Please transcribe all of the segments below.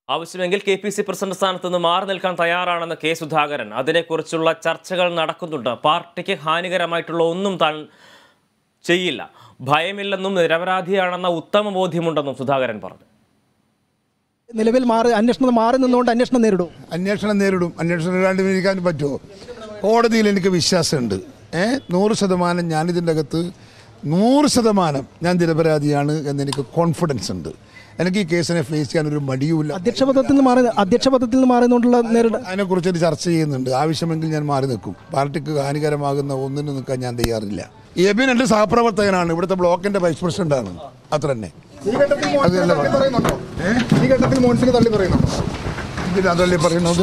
ആവശ്യമെങ്കിൽ K P C president സ്ഥാനത്ത് നിന്ന് മാറി നിൽക്കാൻ തയ്യാറാണെന്ന് കെ സുധാകരൻ അതിനെക്കുറിച്ചുള്ള ചർച്ചകൾ നടക്കുന്നുണ്ട് പാർട്ടിക്ക് ഹാനികരമായിട്ടുള്ള ഒന്നും താൻ ചെയ്യില്ല ഭയമില്ലെന്നും നിരപരാധിയാണെന്ന ഉത്തമ ബോധ്യമുണ്ടെന്നും സുധാകരൻ പറഞ്ഞു നിലവിൽ മാറി അന്വേഷണം മാറി നിന്നുകൊണ്ട് അന്വേഷണം നേരിടും അന്വേഷണം നേരിടും അന്വേഷണം നേരിടാണ്ട് ഇരിക്കാൻ പറ്റുമോ കോടതിയിൽ എനിക്ക് വിശ്വാസമുണ്ട് ഏ നൂറ് ശതമാനം ഞാനിതിൻ്റെ അകത്ത് നൂറ് ശതമാനം ഞാൻ നിരപരാധിയാണ് എന്നെനിക്ക് കോൺഫിഡൻസ് ഉണ്ട് എനിക്ക് ഈ കേസിനെ ഫേസ് ചെയ്യാൻ ഒരു മടിയുമില്ല അധ്യക്ഷ പദത്തിൽ നിന്ന് മാറി അധ്യക്ഷ പദത്തിൽ നിന്ന് മാറി നിന്നുകൊണ്ടുള്ള നേരിട അതിനെക്കുറിച്ച് ഒരു ചർച്ച ചെയ്യുന്നുണ്ട് ആവശ്യമെങ്കിൽ ഞാൻ മാറി നിൽക്കും പാർട്ടിക്ക് ഹാനികരമാകുന്ന ഒന്നിനും നിൽക്കാൻ ഞാൻ തയ്യാറില്ല എബിൻ എൻ്റെ സഹപ്രവർത്തകനാണ് ഇവിടുത്തെ ബ്ലോക്കിന്റെ വൈസ് പ്രസിഡന്റാണ് അത്ര തന്നെ അതല്ല പറഞ്ഞത്. ഈ ഘട്ടത്തിൽ മോൻസിനെ തള്ളി പറയുന്നുണ്ടോ ഇതിൽ അതല്ലേ പറയുന്നത്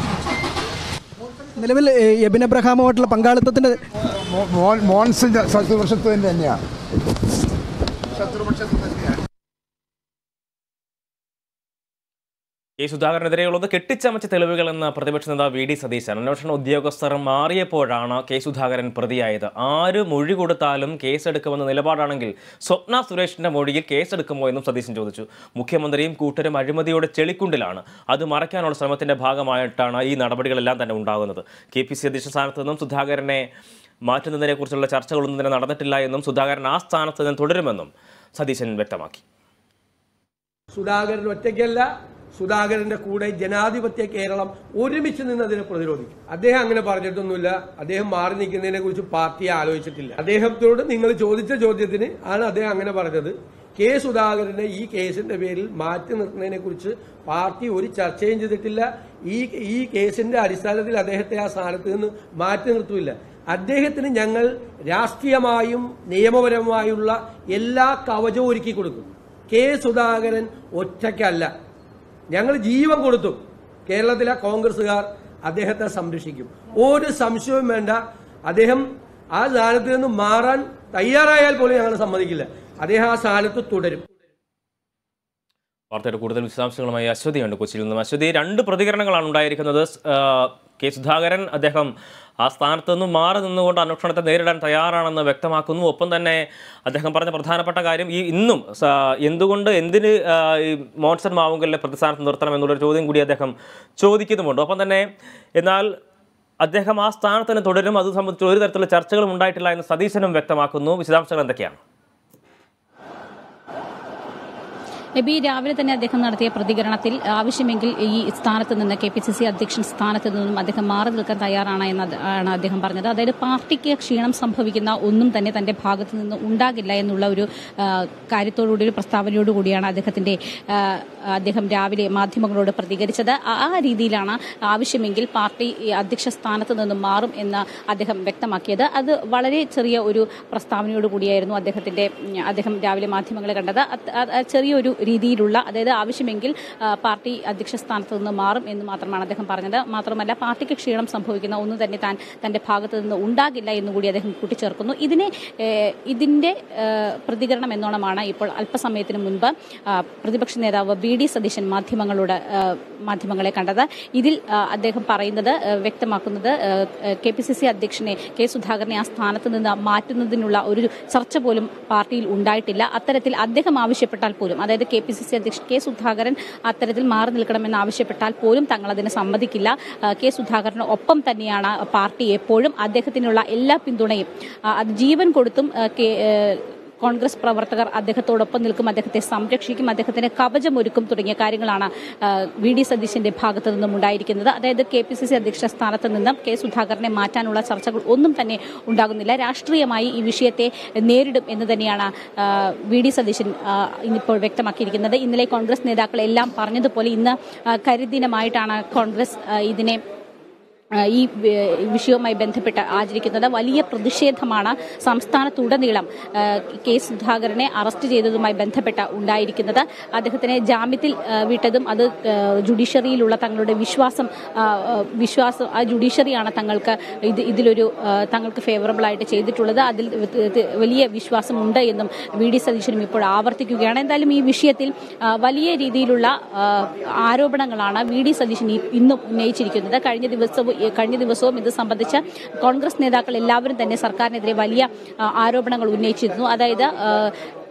നിലവിൽ ഏ, എബിൻ എബ്രഹാമുമായിട്ടുള്ള പങ്കാളിത്തത്തിന്റെ മോ- മോൻ- മോൻസ് ശത്രുപക്ഷത്ത് തന്നെ തന്നെയാണ് ശത്രുപക്ഷത്ത് തന്നെയാണ് കെ സുധാകരനെതിരെയുള്ളത് കെട്ടിച്ചമച്ച തെളിവുകൾ എന്ന പ്രതിപക്ഷ നേതാവ് വി ഡി സതീശൻ അന്വേഷണ ഉദ്യോഗസ്ഥർ മാറിയപ്പോഴാണ് കെ സുധാകരൻ പ്രതിയായത് ആര് മൊഴി കൊടുത്താലും കേസെടുക്കുമെന്ന നിലപാടാണെങ്കിൽ സ്വപ്ന സുരേഷിന്റെ മൊഴിയിൽ കേസെടുക്കുമോ എന്നും സതീശൻ ചോദിച്ചു മുഖ്യമന്ത്രിയും കൂട്ടരും അഴിമതിയുടെ ചെളിക്കുണ്ടിലാണ് അത് മറയ്ക്കാനുള്ള ശ്രമത്തിന്റെ ഭാഗമായിട്ടാണ് ഈ നടപടികളെല്ലാം തന്നെ ഉണ്ടാകുന്നത് കെ പി സി അധ്യക്ഷ സ്ഥാനത്ത് നിന്നും സുധാകരനെ മാറ്റുന്നതിനെക്കുറിച്ചുള്ള ചർച്ചകളൊന്നും തന്നെ നടന്നിട്ടില്ല എന്നും സുധാകരൻ ആ സ്ഥാനത്ത് നിന്ന് തുടരുമെന്നും സതീശൻ വ്യക്തമാക്കി സുധാകരൻ ഒറ്റയ്ക്കല്ല സുധാകരന്റെ കൂടെ ജനാധിപത്യ കേരളം ഒരുമിച്ച് നിന്ന് അതിനെ പ്രതിരോധിക്കും അദ്ദേഹം അങ്ങനെ പറഞ്ഞിട്ടൊന്നുമില്ല അദ്ദേഹം മാറി നിൽക്കുന്നതിനെ കുറിച്ച് പാർട്ടി ആലോചിച്ചിട്ടില്ല അദ്ദേഹത്തോട് നിങ്ങൾ ചോദിച്ച ചോദ്യത്തിന് ആണ് അദ്ദേഹം അങ്ങനെ പറഞ്ഞത് കെ സുധാകരനെ ഈ കേസിന്റെ പേരിൽ മാറ്റി നിർത്തുന്നതിനെ കുറിച്ച് പാർട്ടി ഒരു ചർച്ചയും ചെയ്തിട്ടില്ല ഈ ഈ കേസിന്റെ അടിസ്ഥാനത്തിൽ അദ്ദേഹത്തെ ആ സ്ഥാനത്ത് നിന്ന് മാറ്റി നിർത്തുമില്ല അദ്ദേഹത്തിന് ഞങ്ങൾ രാഷ്ട്രീയമായും നിയമപരമായുള്ള എല്ലാ കവചവും ഒരുക്കി കൊടുക്കും കെ സുധാകരൻ ഒറ്റയ്ക്കല്ല ഞങ്ങൾ ജീവൻ കൊടുത്തു കേരളത്തിലെ കോൺഗ്രസുകാർ അദ്ദേഹത്തെ സംരക്ഷിക്കും ഒരു സംശയവും വേണ്ട അദ്ദേഹം ആ സ്ഥാനത്ത് നിന്ന് മാറാൻ തയ്യാറായാൽ പോലും ഞങ്ങൾ സമ്മതിക്കില്ല അദ്ദേഹം ആ സ്ഥാനത്ത് തുടരും വാർത്തയുടെ കൂടുതൽ വിശദാംശങ്ങളുമായി അശ്വതിയുണ്ട് കൊച്ചിയിൽ നിന്നും അശ്വതി രണ്ട് പ്രതികരണങ്ങളാണ് ഉണ്ടായിരിക്കുന്നത് സ്- ആ, കെ സുധാകരൻ അദ്ദേഹം ആ സ്ഥാനത്ത് നിന്നും മാറി നിന്നുകൊണ്ട് അന്വേഷണത്തെ നേരിടാൻ തയ്യാറാണെന്ന് വ്യക്തമാക്കുന്നു ഒപ്പം തന്നെ അദ്ദേഹം പറഞ്ഞ പ്രധാനപ്പെട്ട കാര്യം ഈ ഇന്നും സ- എന്തുകൊണ്ട് എന്തിന് ആ, ഈ മോൺസൺ മാവുങ്കലിനെ പ്രതിസ്ഥാനത്ത് നിർത്തണം എന്നുള്ളൊരു ചോദ്യം കൂടി അദ്ദേഹം ചോദിക്കുന്നുമുണ്ട് ഒപ്പം തന്നെ എന്നാൽ അദ്ദേഹം ആ സ്ഥാനത്ത് തന്നെ തുടരും അത് സംബന്ധിച്ച് ഒരു തരത്തിലുള്ള ചർച്ചകളും ഉണ്ടായിട്ടില്ല എന്ന് സതീശനും വ്യക്തമാക്കുന്നു വിശദാംശങ്ങൾ എന്തൊക്കെയാണ് നബി രാവിലെ തന്നെ അദ്ദേഹം നടത്തിയ പ്രതികരണത്തിൽ ആവശ്യമെങ്കിൽ ഈ സ്ഥാനത്ത് നിന്ന് കെ പി സി സി അധ്യക്ഷൻ സ്ഥാനത്ത് നിന്നും അദ്ദേഹം മാറി നിൽക്കാൻ തയ്യാറാണ് എന്ന് അത് ആണ് അദ്ദേഹം പറഞ്ഞത് അതായത് പാർട്ടിക്ക് ക്ഷീണം സംഭവിക്കുന്ന ഒന്നും തന്നെ തന്റെ ഭാഗത്ത് നിന്ന് ഉണ്ടാകില്ല എന്നുള്ള ഒരു ആ, കാര്യത്തോടുകൂടി ഒരു പ്രസ്താവനയോടുകൂടിയാണ് അദ്ദേഹത്തിന്റെ ആ, അദ്ദേഹം രാവിലെ മാധ്യമങ്ങളോട് പ്രതികരിച്ചത് ആ ആ രീതിയിലാണ് ആവശ്യമെങ്കിൽ പാർട്ടി ഈ അധ്യക്ഷ സ്ഥാനത്ത് നിന്നും മാറും എന്ന് അദ്ദേഹം വ്യക്തമാക്കിയത് അത് വളരെ ചെറിയ ഒരു പ്രസ്താവനയോടുകൂടിയായിരുന്നു അദ്ദേഹത്തിന്റെ ഉം, അദ്ദേഹം രാവിലെ മാധ്യമങ്ങളെ കണ്ടത് അത് അത് ചെറിയൊരു രീതിയിലുള്ള അതായത് ആവശ്യമെങ്കിൽ ആ, പാർട്ടി അധ്യക്ഷ സ്ഥാനത്ത് നിന്ന് മാറും എന്ന് മാത്രമാണ് അദ്ദേഹം പറഞ്ഞത് മാത്രമല്ല പാർട്ടിക്ക് ക്ഷീണം സംഭവിക്കുന്ന ഒന്നും തന്നെ താൻ തന്റെ ഭാഗത്ത് നിന്ന് ഉണ്ടാകില്ല എന്നുകൂടി അദ്ദേഹം കൂട്ടിച്ചേർക്കുന്നു ഇതിനെ ഏഹ്, ഇതിന്റെ ഏഹ്, പ്രതികരണം എന്നോണമാണ് ഇപ്പോൾ അല്പസമയത്തിന് മുൻപ് ആ, പ്രതിപക്ഷ നേതാവ് വി ഡി സതീശൻ മാധ്യമങ്ങളോട് ഏഹ്, മാധ്യമങ്ങളെ കണ്ടത് ഇതിൽ ആ, അദ്ദേഹം പറയുന്നത് ഏഹ്, വ്യക്തമാക്കുന്നത് കെ പി സി സി അധ്യക്ഷനെ കെ സുധാകരനെ ആ സ്ഥാനത്ത് നിന്ന് മാറ്റുന്നതിനുള്ള ഒരു ചർച്ച പോലും പാർട്ടിയിൽ ഉണ്ടായിട്ടില്ല അത്തരത്തിൽ അദ്ദേഹം ആവശ്യപ്പെട്ടാൽ പോലും അതായത് കെ പി സി സി അധ്യക്ഷൻ കെ സുധാകരൻ അത്തരത്തിൽ മാറി നിൽക്കണമെന്ന് ആവശ്യപ്പെട്ടാൽ പോലും തങ്ങൾ അതിന് സമ്മതിക്കില്ല ആ, കെ സുധാകരന് ഒപ്പം തന്നെയാണ് പാർട്ടി എപ്പോഴും അദ്ദേഹത്തിനുള്ള എല്ലാ പിന്തുണയും ആ, അത് ജീവൻ കൊടുത്തും ആ, കെ ഏഹ്, കോൺഗ്രസ് പ്രവർത്തകർ അദ്ദേഹത്തോടൊപ്പം നിൽക്കും അദ്ദേഹത്തെ സംരക്ഷിക്കും അദ്ദേഹത്തിന് കവചമൊരുക്കും തുടങ്ങിയ കാര്യങ്ങളാണ് ആ, വി ഡി സതീശന്റെ ഭാഗത്തു നിന്നും ഉണ്ടായിരിക്കുന്നത് അതായത് കെ പി സി സി അധ്യക്ഷ സ്ഥാനത്ത് നിന്നും കെ സുധാകരനെ മാറ്റാനുള്ള ചർച്ചകൾ ഒന്നും തന്നെ ഉണ്ടാകുന്നില്ല രാഷ്ട്രീയമായി ഈ വിഷയത്തെ നേരിടും എന്ന് തന്നെയാണ് ആ, വി ഡി സതീശൻ ആ, ഇന്നിപ്പോൾ വ്യക്തമാക്കിയിരിക്കുന്നത് ഇന്നലെ കോൺഗ്രസ് നേതാക്കളെല്ലാം പറഞ്ഞതുപോലെ ഇന്ന് ആ, കരിദിനമായിട്ടാണ് കോൺഗ്രസ് ആ, ഇതിനെ ആ, ഈ വി- വിഷയവുമായി ബന്ധപ്പെട്ട് ആചരിക്കുന്നത് വലിയ പ്രതിഷേധമാണ് സംസ്ഥാനത്തുടനീളം ആ, കെ സുധാകരനെ അറസ്റ്റ് ചെയ്തതുമായി ബന്ധപ്പെട്ട് ഉണ്ടായിരിക്കുന്നത് അദ്ദേഹത്തിനെ ജാമ്യത്തിൽ ആ, വിട്ടതും അത് ആ, ജുഡീഷ്യറിയിലുള്ള തങ്ങളുടെ വിശ്വാസം ആ, ആ, വിശ്വാസം ആ ജുഡീഷ്യറിയാണ് തങ്ങൾക്ക് ഇത് ഇതിലൊരു ആ, തങ്ങൾക്ക് ഫേവറബിൾ ആയിട്ട് ചെയ്തിട്ടുള്ളത് അതിൽ ത് ത് വലിയ വിശ്വാസമുണ്ട് എന്നും വി ഡി സതീശനും ഇപ്പോൾ ആവർത്തിക്കുകയാണ് എന്തായാലും ഈ വിഷയത്തിൽ ആ, വലിയ രീതിയിലുള്ള ആ, ആരോപണങ്ങളാണ് വി ഡി സതീശൻ ഈ- ഇന്നും ഉന്നയിച്ചിരിക്കുന്നത് കഴിഞ്ഞ ദിവസവും ഈ കഴിഞ്ഞ ദിവസവും ഇത് സംബന്ധിച്ച് കോൺഗ്രസ് നേതാക്കൾ എല്ലാവരും തന്നെ സർക്കാരിനെതിരെ വലിയ ആ, ആരോപണങ്ങൾ ഉന്നയിച്ചിരുന്നു അതായത് ആ,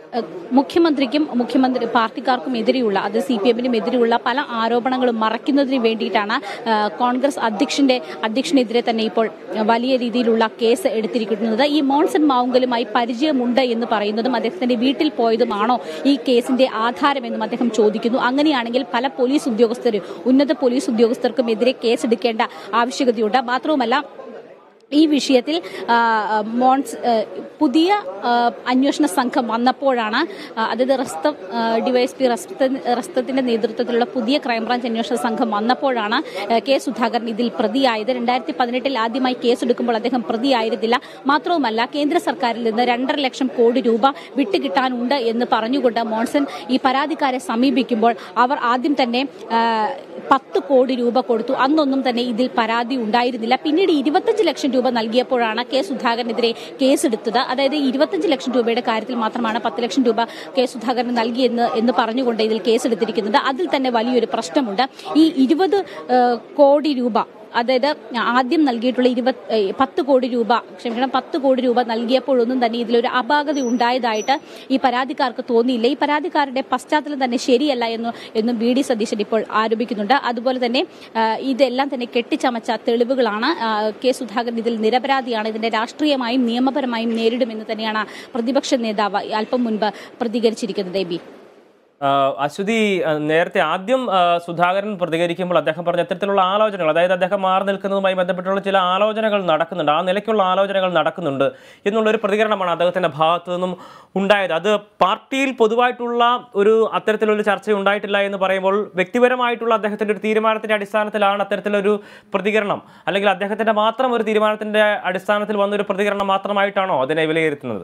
ഏഹ്, മുഖ്യമന്ത്രിക്കും മുഖ്യമന്ത്രി പാർട്ടിക്കാർക്കും എതിരെയുള്ള അത് സി പി എമ്മിനും എതിരെയുള്ള പല ആരോപണങ്ങളും മറയ്ക്കുന്നതിന് വേണ്ടിയിട്ടാണ് ഏഹ്, കോൺഗ്രസ് അധ്യക്ഷന്റെ അധ്യക്ഷനെതിരെ തന്നെ ഇപ്പോൾ വലിയ രീതിയിലുള്ള കേസ് എടുത്തിരിക്കുന്നത് ഈ മോൺസൺ മാവുങ്കലുമായി പരിചയമുണ്ട് എന്ന് പറയുന്നതും അദ്ദേഹത്തിന്റെ വീട്ടിൽ പോയതുമാണോ ഈ കേസിന്റെ ആധാരമെന്നും അദ്ദേഹം ചോദിക്കുന്നു അങ്ങനെയാണെങ്കിൽ പല പോലീസ് ഉദ്യോഗസ്ഥരും ഉന്നത പോലീസ് ഉദ്യോഗസ്ഥർക്കും എതിരെ കേസെടുക്കേണ്ട ആവശ്യകതയുണ്ട് മാത്രവുമല്ല ഈ വിഷയത്തിൽ ആ, മോൺസ് ആ, പുതിയ ആ, അന്വേഷണ സംഘം വന്നപ്പോഴാണ് ആ, അതായത് റസ്തം ആ, ഡിവൈഎസ്പി റസ്ത റസ്തത്തിന്റെ നേതൃത്വത്തിലുള്ള പുതിയ ക്രൈംബ്രാഞ്ച് അന്വേഷണ സംഘം വന്നപ്പോഴാണ് ആ, കെ സുധാകരൻ ഇതിൽ പ്രതിയായത് രണ്ടായിരത്തി പതിനെട്ടിൽ ആദ്യമായി കേസെടുക്കുമ്പോൾ അദ്ദേഹം പ്രതിയായിരുന്നില്ല മാത്രവുമല്ല കേന്ദ്ര സർക്കാരിൽ നിന്ന് രണ്ടര ലക്ഷം കോടി രൂപ വിട്ടുകിട്ടാനുണ്ട് എന്ന് പറഞ്ഞുകൊണ്ട് മോൺസൺ ഈ പരാതിക്കാരെ സമീപിക്കുമ്പോൾ അവർ ആദ്യം തന്നെ ആ, പത്ത് കോടി രൂപ കൊടുത്തു അന്നൊന്നും തന്നെ ഇതിൽ പരാതി ഉണ്ടായിരുന്നില്ല പിന്നീട് ഇരുപത്തഞ്ച് ലക്ഷം രൂപ നൽകിയപ്പോഴാണ് കെ സുധാകരനെതിരെ കേസെടുത്തത് അതായത് ഇരുപത്തഞ്ച് ലക്ഷം രൂപയുടെ കാര്യത്തിൽ മാത്രമാണ് പത്ത് ലക്ഷം രൂപ കെ സുധാകരൻ നൽകിയെന്ന് എന്ന് പറഞ്ഞുകൊണ്ട് ഇതിൽ കേസെടുത്തിരിക്കുന്നത് അതിൽ തന്നെ വലിയൊരു പ്രശ്നമുണ്ട് ഈ ഇരുപത് കോടി രൂപ അതായത് ആദ്യം നൽകിയിട്ടുള്ള ഇരുപത് ഏഹ് പത്ത് കോടി രൂപ ക്ഷമിക്കണം പത്ത് കോടി രൂപ നൽകിയപ്പോഴൊന്നും തന്നെ ഇതിലൊരു അപാകത ഉണ്ടായതായിട്ട് ഈ പരാതിക്കാർക്ക് തോന്നിയില്ല ഈ പരാതിക്കാരുടെ പശ്ചാത്തലം തന്നെ ശരിയല്ല എന്ന് എന്നും വി ഡി സതീശൻ ഇപ്പോൾ ആരോപിക്കുന്നുണ്ട് അതുപോലെ തന്നെ ആ, ഇതെല്ലാം തന്നെ കെട്ടിച്ചമച്ച തെളിവുകളാണ് ആ, കെ സുധാകരൻ ഇതിൽ നിരപരാധിയാണ് ഇതിന്റെ രാഷ്ട്രീയമായും നിയമപരമായും നേരിടുമെന്ന് തന്നെയാണ് പ്രതിപക്ഷ നേതാവ് അല്പം മുൻപ് പ്രതികരിച്ചിരിക്കുന്നത് എബി ആ, അശ്വതി ആ, നേരത്തെ ആദ്യം ആ, സുധാകരൻ പ്രതികരിക്കുമ്പോൾ അദ്ദേഹം പറഞ്ഞ ഇത്തരത്തിലുള്ള ആലോചനകൾ അതായത് അദ്ദേഹം മാറി നിൽക്കുന്നതുമായി ബന്ധപ്പെട്ടുള്ള ചില ആലോചനകൾ നടക്കുന്നുണ്ട് ആ നിലയ്ക്കുള്ള ആലോചനകൾ നടക്കുന്നുണ്ട് എന്നുള്ള ഒരു പ്രതികരണമാണ് അദ്ദേഹത്തിന്റെ ഭാഗത്തു നിന്നും ഉണ്ടായത് അത് പാർട്ടിയിൽ പൊതുവായിട്ടുള്ള ഒരു അത്തരത്തിലൊരു ചർച്ച ഉണ്ടായിട്ടില്ല എന്ന് പറയുമ്പോൾ വ്യക്തിപരമായിട്ടുള്ള അദ്ദേഹത്തിന്റെ ഒരു തീരുമാനത്തിന്റെ അടിസ്ഥാനത്തിലാണ് അത്തരത്തിലൊരു പ്രതികരണം അല്ലെങ്കിൽ അദ്ദേഹത്തിന്റെ മാത്രം ഒരു തീരുമാനത്തിന്റെ അടിസ്ഥാനത്തിൽ വന്നൊരു പ്രതികരണം മാത്രമായിട്ടാണോ അതിനെ വിലയിരുത്തുന്നത്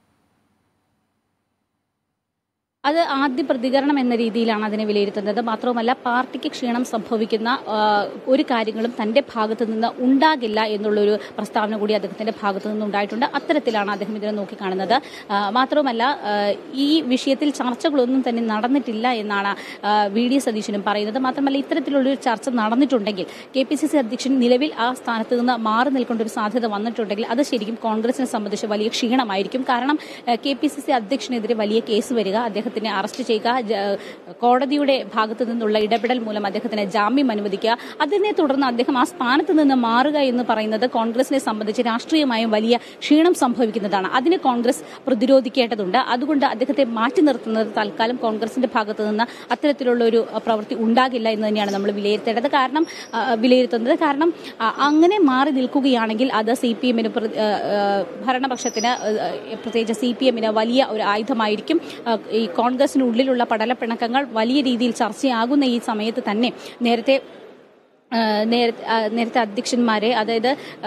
അത് ആദ്യ പ്രതികരണം എന്ന രീതിയിലാണ് അതിനെ വിലയിരുത്തുന്നത് മാത്രവുമല്ല പാർട്ടിക്ക് ക്ഷീണം സംഭവിക്കുന്ന ആ, ഒരു കാര്യങ്ങളും തന്റെ ഭാഗത്തു നിന്ന് ഉണ്ടാകില്ല എന്നുള്ളൊരു പ്രസ്താവന കൂടി അദ്ദേഹത്തിന്റെ ഭാഗത്തു നിന്ന് ഉണ്ടായിട്ടുണ്ട് അത്തരത്തിലാണ് അദ്ദേഹം ഇതിനെ നോക്കിക്കാണുന്നത് ആ, മാത്രവുമല്ല ആ, ഈ വിഷയത്തിൽ ചർച്ചകളൊന്നും തന്നെ നടന്നിട്ടില്ല എന്നാണ് ആ, വി ഡി സതീശനും പറയുന്നത് മാത്രമല്ല ഇത്തരത്തിലുള്ളൊരു ചർച്ച നടന്നിട്ടുണ്ടെങ്കിൽ കെ പി സി സി അധ്യക്ഷൻ നിലവിൽ ആ സ്ഥാനത്ത് നിന്ന് മാറി നിൽക്കേണ്ട ഒരു സാധ്യത വന്നിട്ടുണ്ടെങ്കിൽ അത് ശരിക്കും കോൺഗ്രസിനെ സംബന്ധിച്ച് വലിയ ക്ഷീണമായിരിക്കും കാരണം കെ പി സി സി അധ്യക്ഷനെതിരെ വലിയ കേസ് വരിക അദ്ദേഹത്തിനെ അറസ്റ്റ് ചെയ്യുക ജ- കോടതിയുടെ ഭാഗത്തു നിന്നുള്ള ഇടപെടൽ മൂലം അദ്ദേഹത്തിന് ജാമ്യം അനുവദിക്കുക അതിനെ തുടർന്ന് അദ്ദേഹം ആ സ്ഥാനത്ത് നിന്ന് മാറുക എന്ന് പറയുന്നത് കോൺഗ്രസിനെ സംബന്ധിച്ച് രാഷ്ട്രീയമായും വലിയ ക്ഷീണം സംഭവിക്കുന്നതാണ് അതിനെ കോൺഗ്രസ് പ്രതിരോധിക്കേണ്ടതുണ്ട് അതുകൊണ്ട് അദ്ദേഹത്തെ മാറ്റി നിർത്തുന്നത് തൽക്കാലം കോൺഗ്രസിന്റെ ഭാഗത്തു നിന്ന് അത്തരത്തിലുള്ള ഒരു അഹ്, പ്രവൃത്തി ഉണ്ടാകില്ല എന്ന് തന്നെയാണ് നമ്മൾ വിലയിരുത്തേണ്ടത് കാരണം അഹ്, വിലയിരുത്തുന്നത് കാരണം അഹ്, അങ്ങനെ മാറി നിൽക്കുകയാണെങ്കിൽ അത് സി പി എമ്മിന് ഭരണപക്ഷത്തിന് അഹ്, പ്രത്യേകിച്ച് സി പി എമ്മിന് വലിയ ഒരു ആയുധമായിരിക്കും അഹ്, ഈ കോൺഗ്രസിനുള്ളിലുള്ള പടലപ്പിണക്കങ്ങൾ വലിയ രീതിയിൽ ചർച്ചയാകുന്ന ഈ സമയത്ത് തന്നെ നേരത്തെ ആ, നേരത്തെ ആ, നേരത്തെ അധ്യക്ഷന്മാരെ അതായത്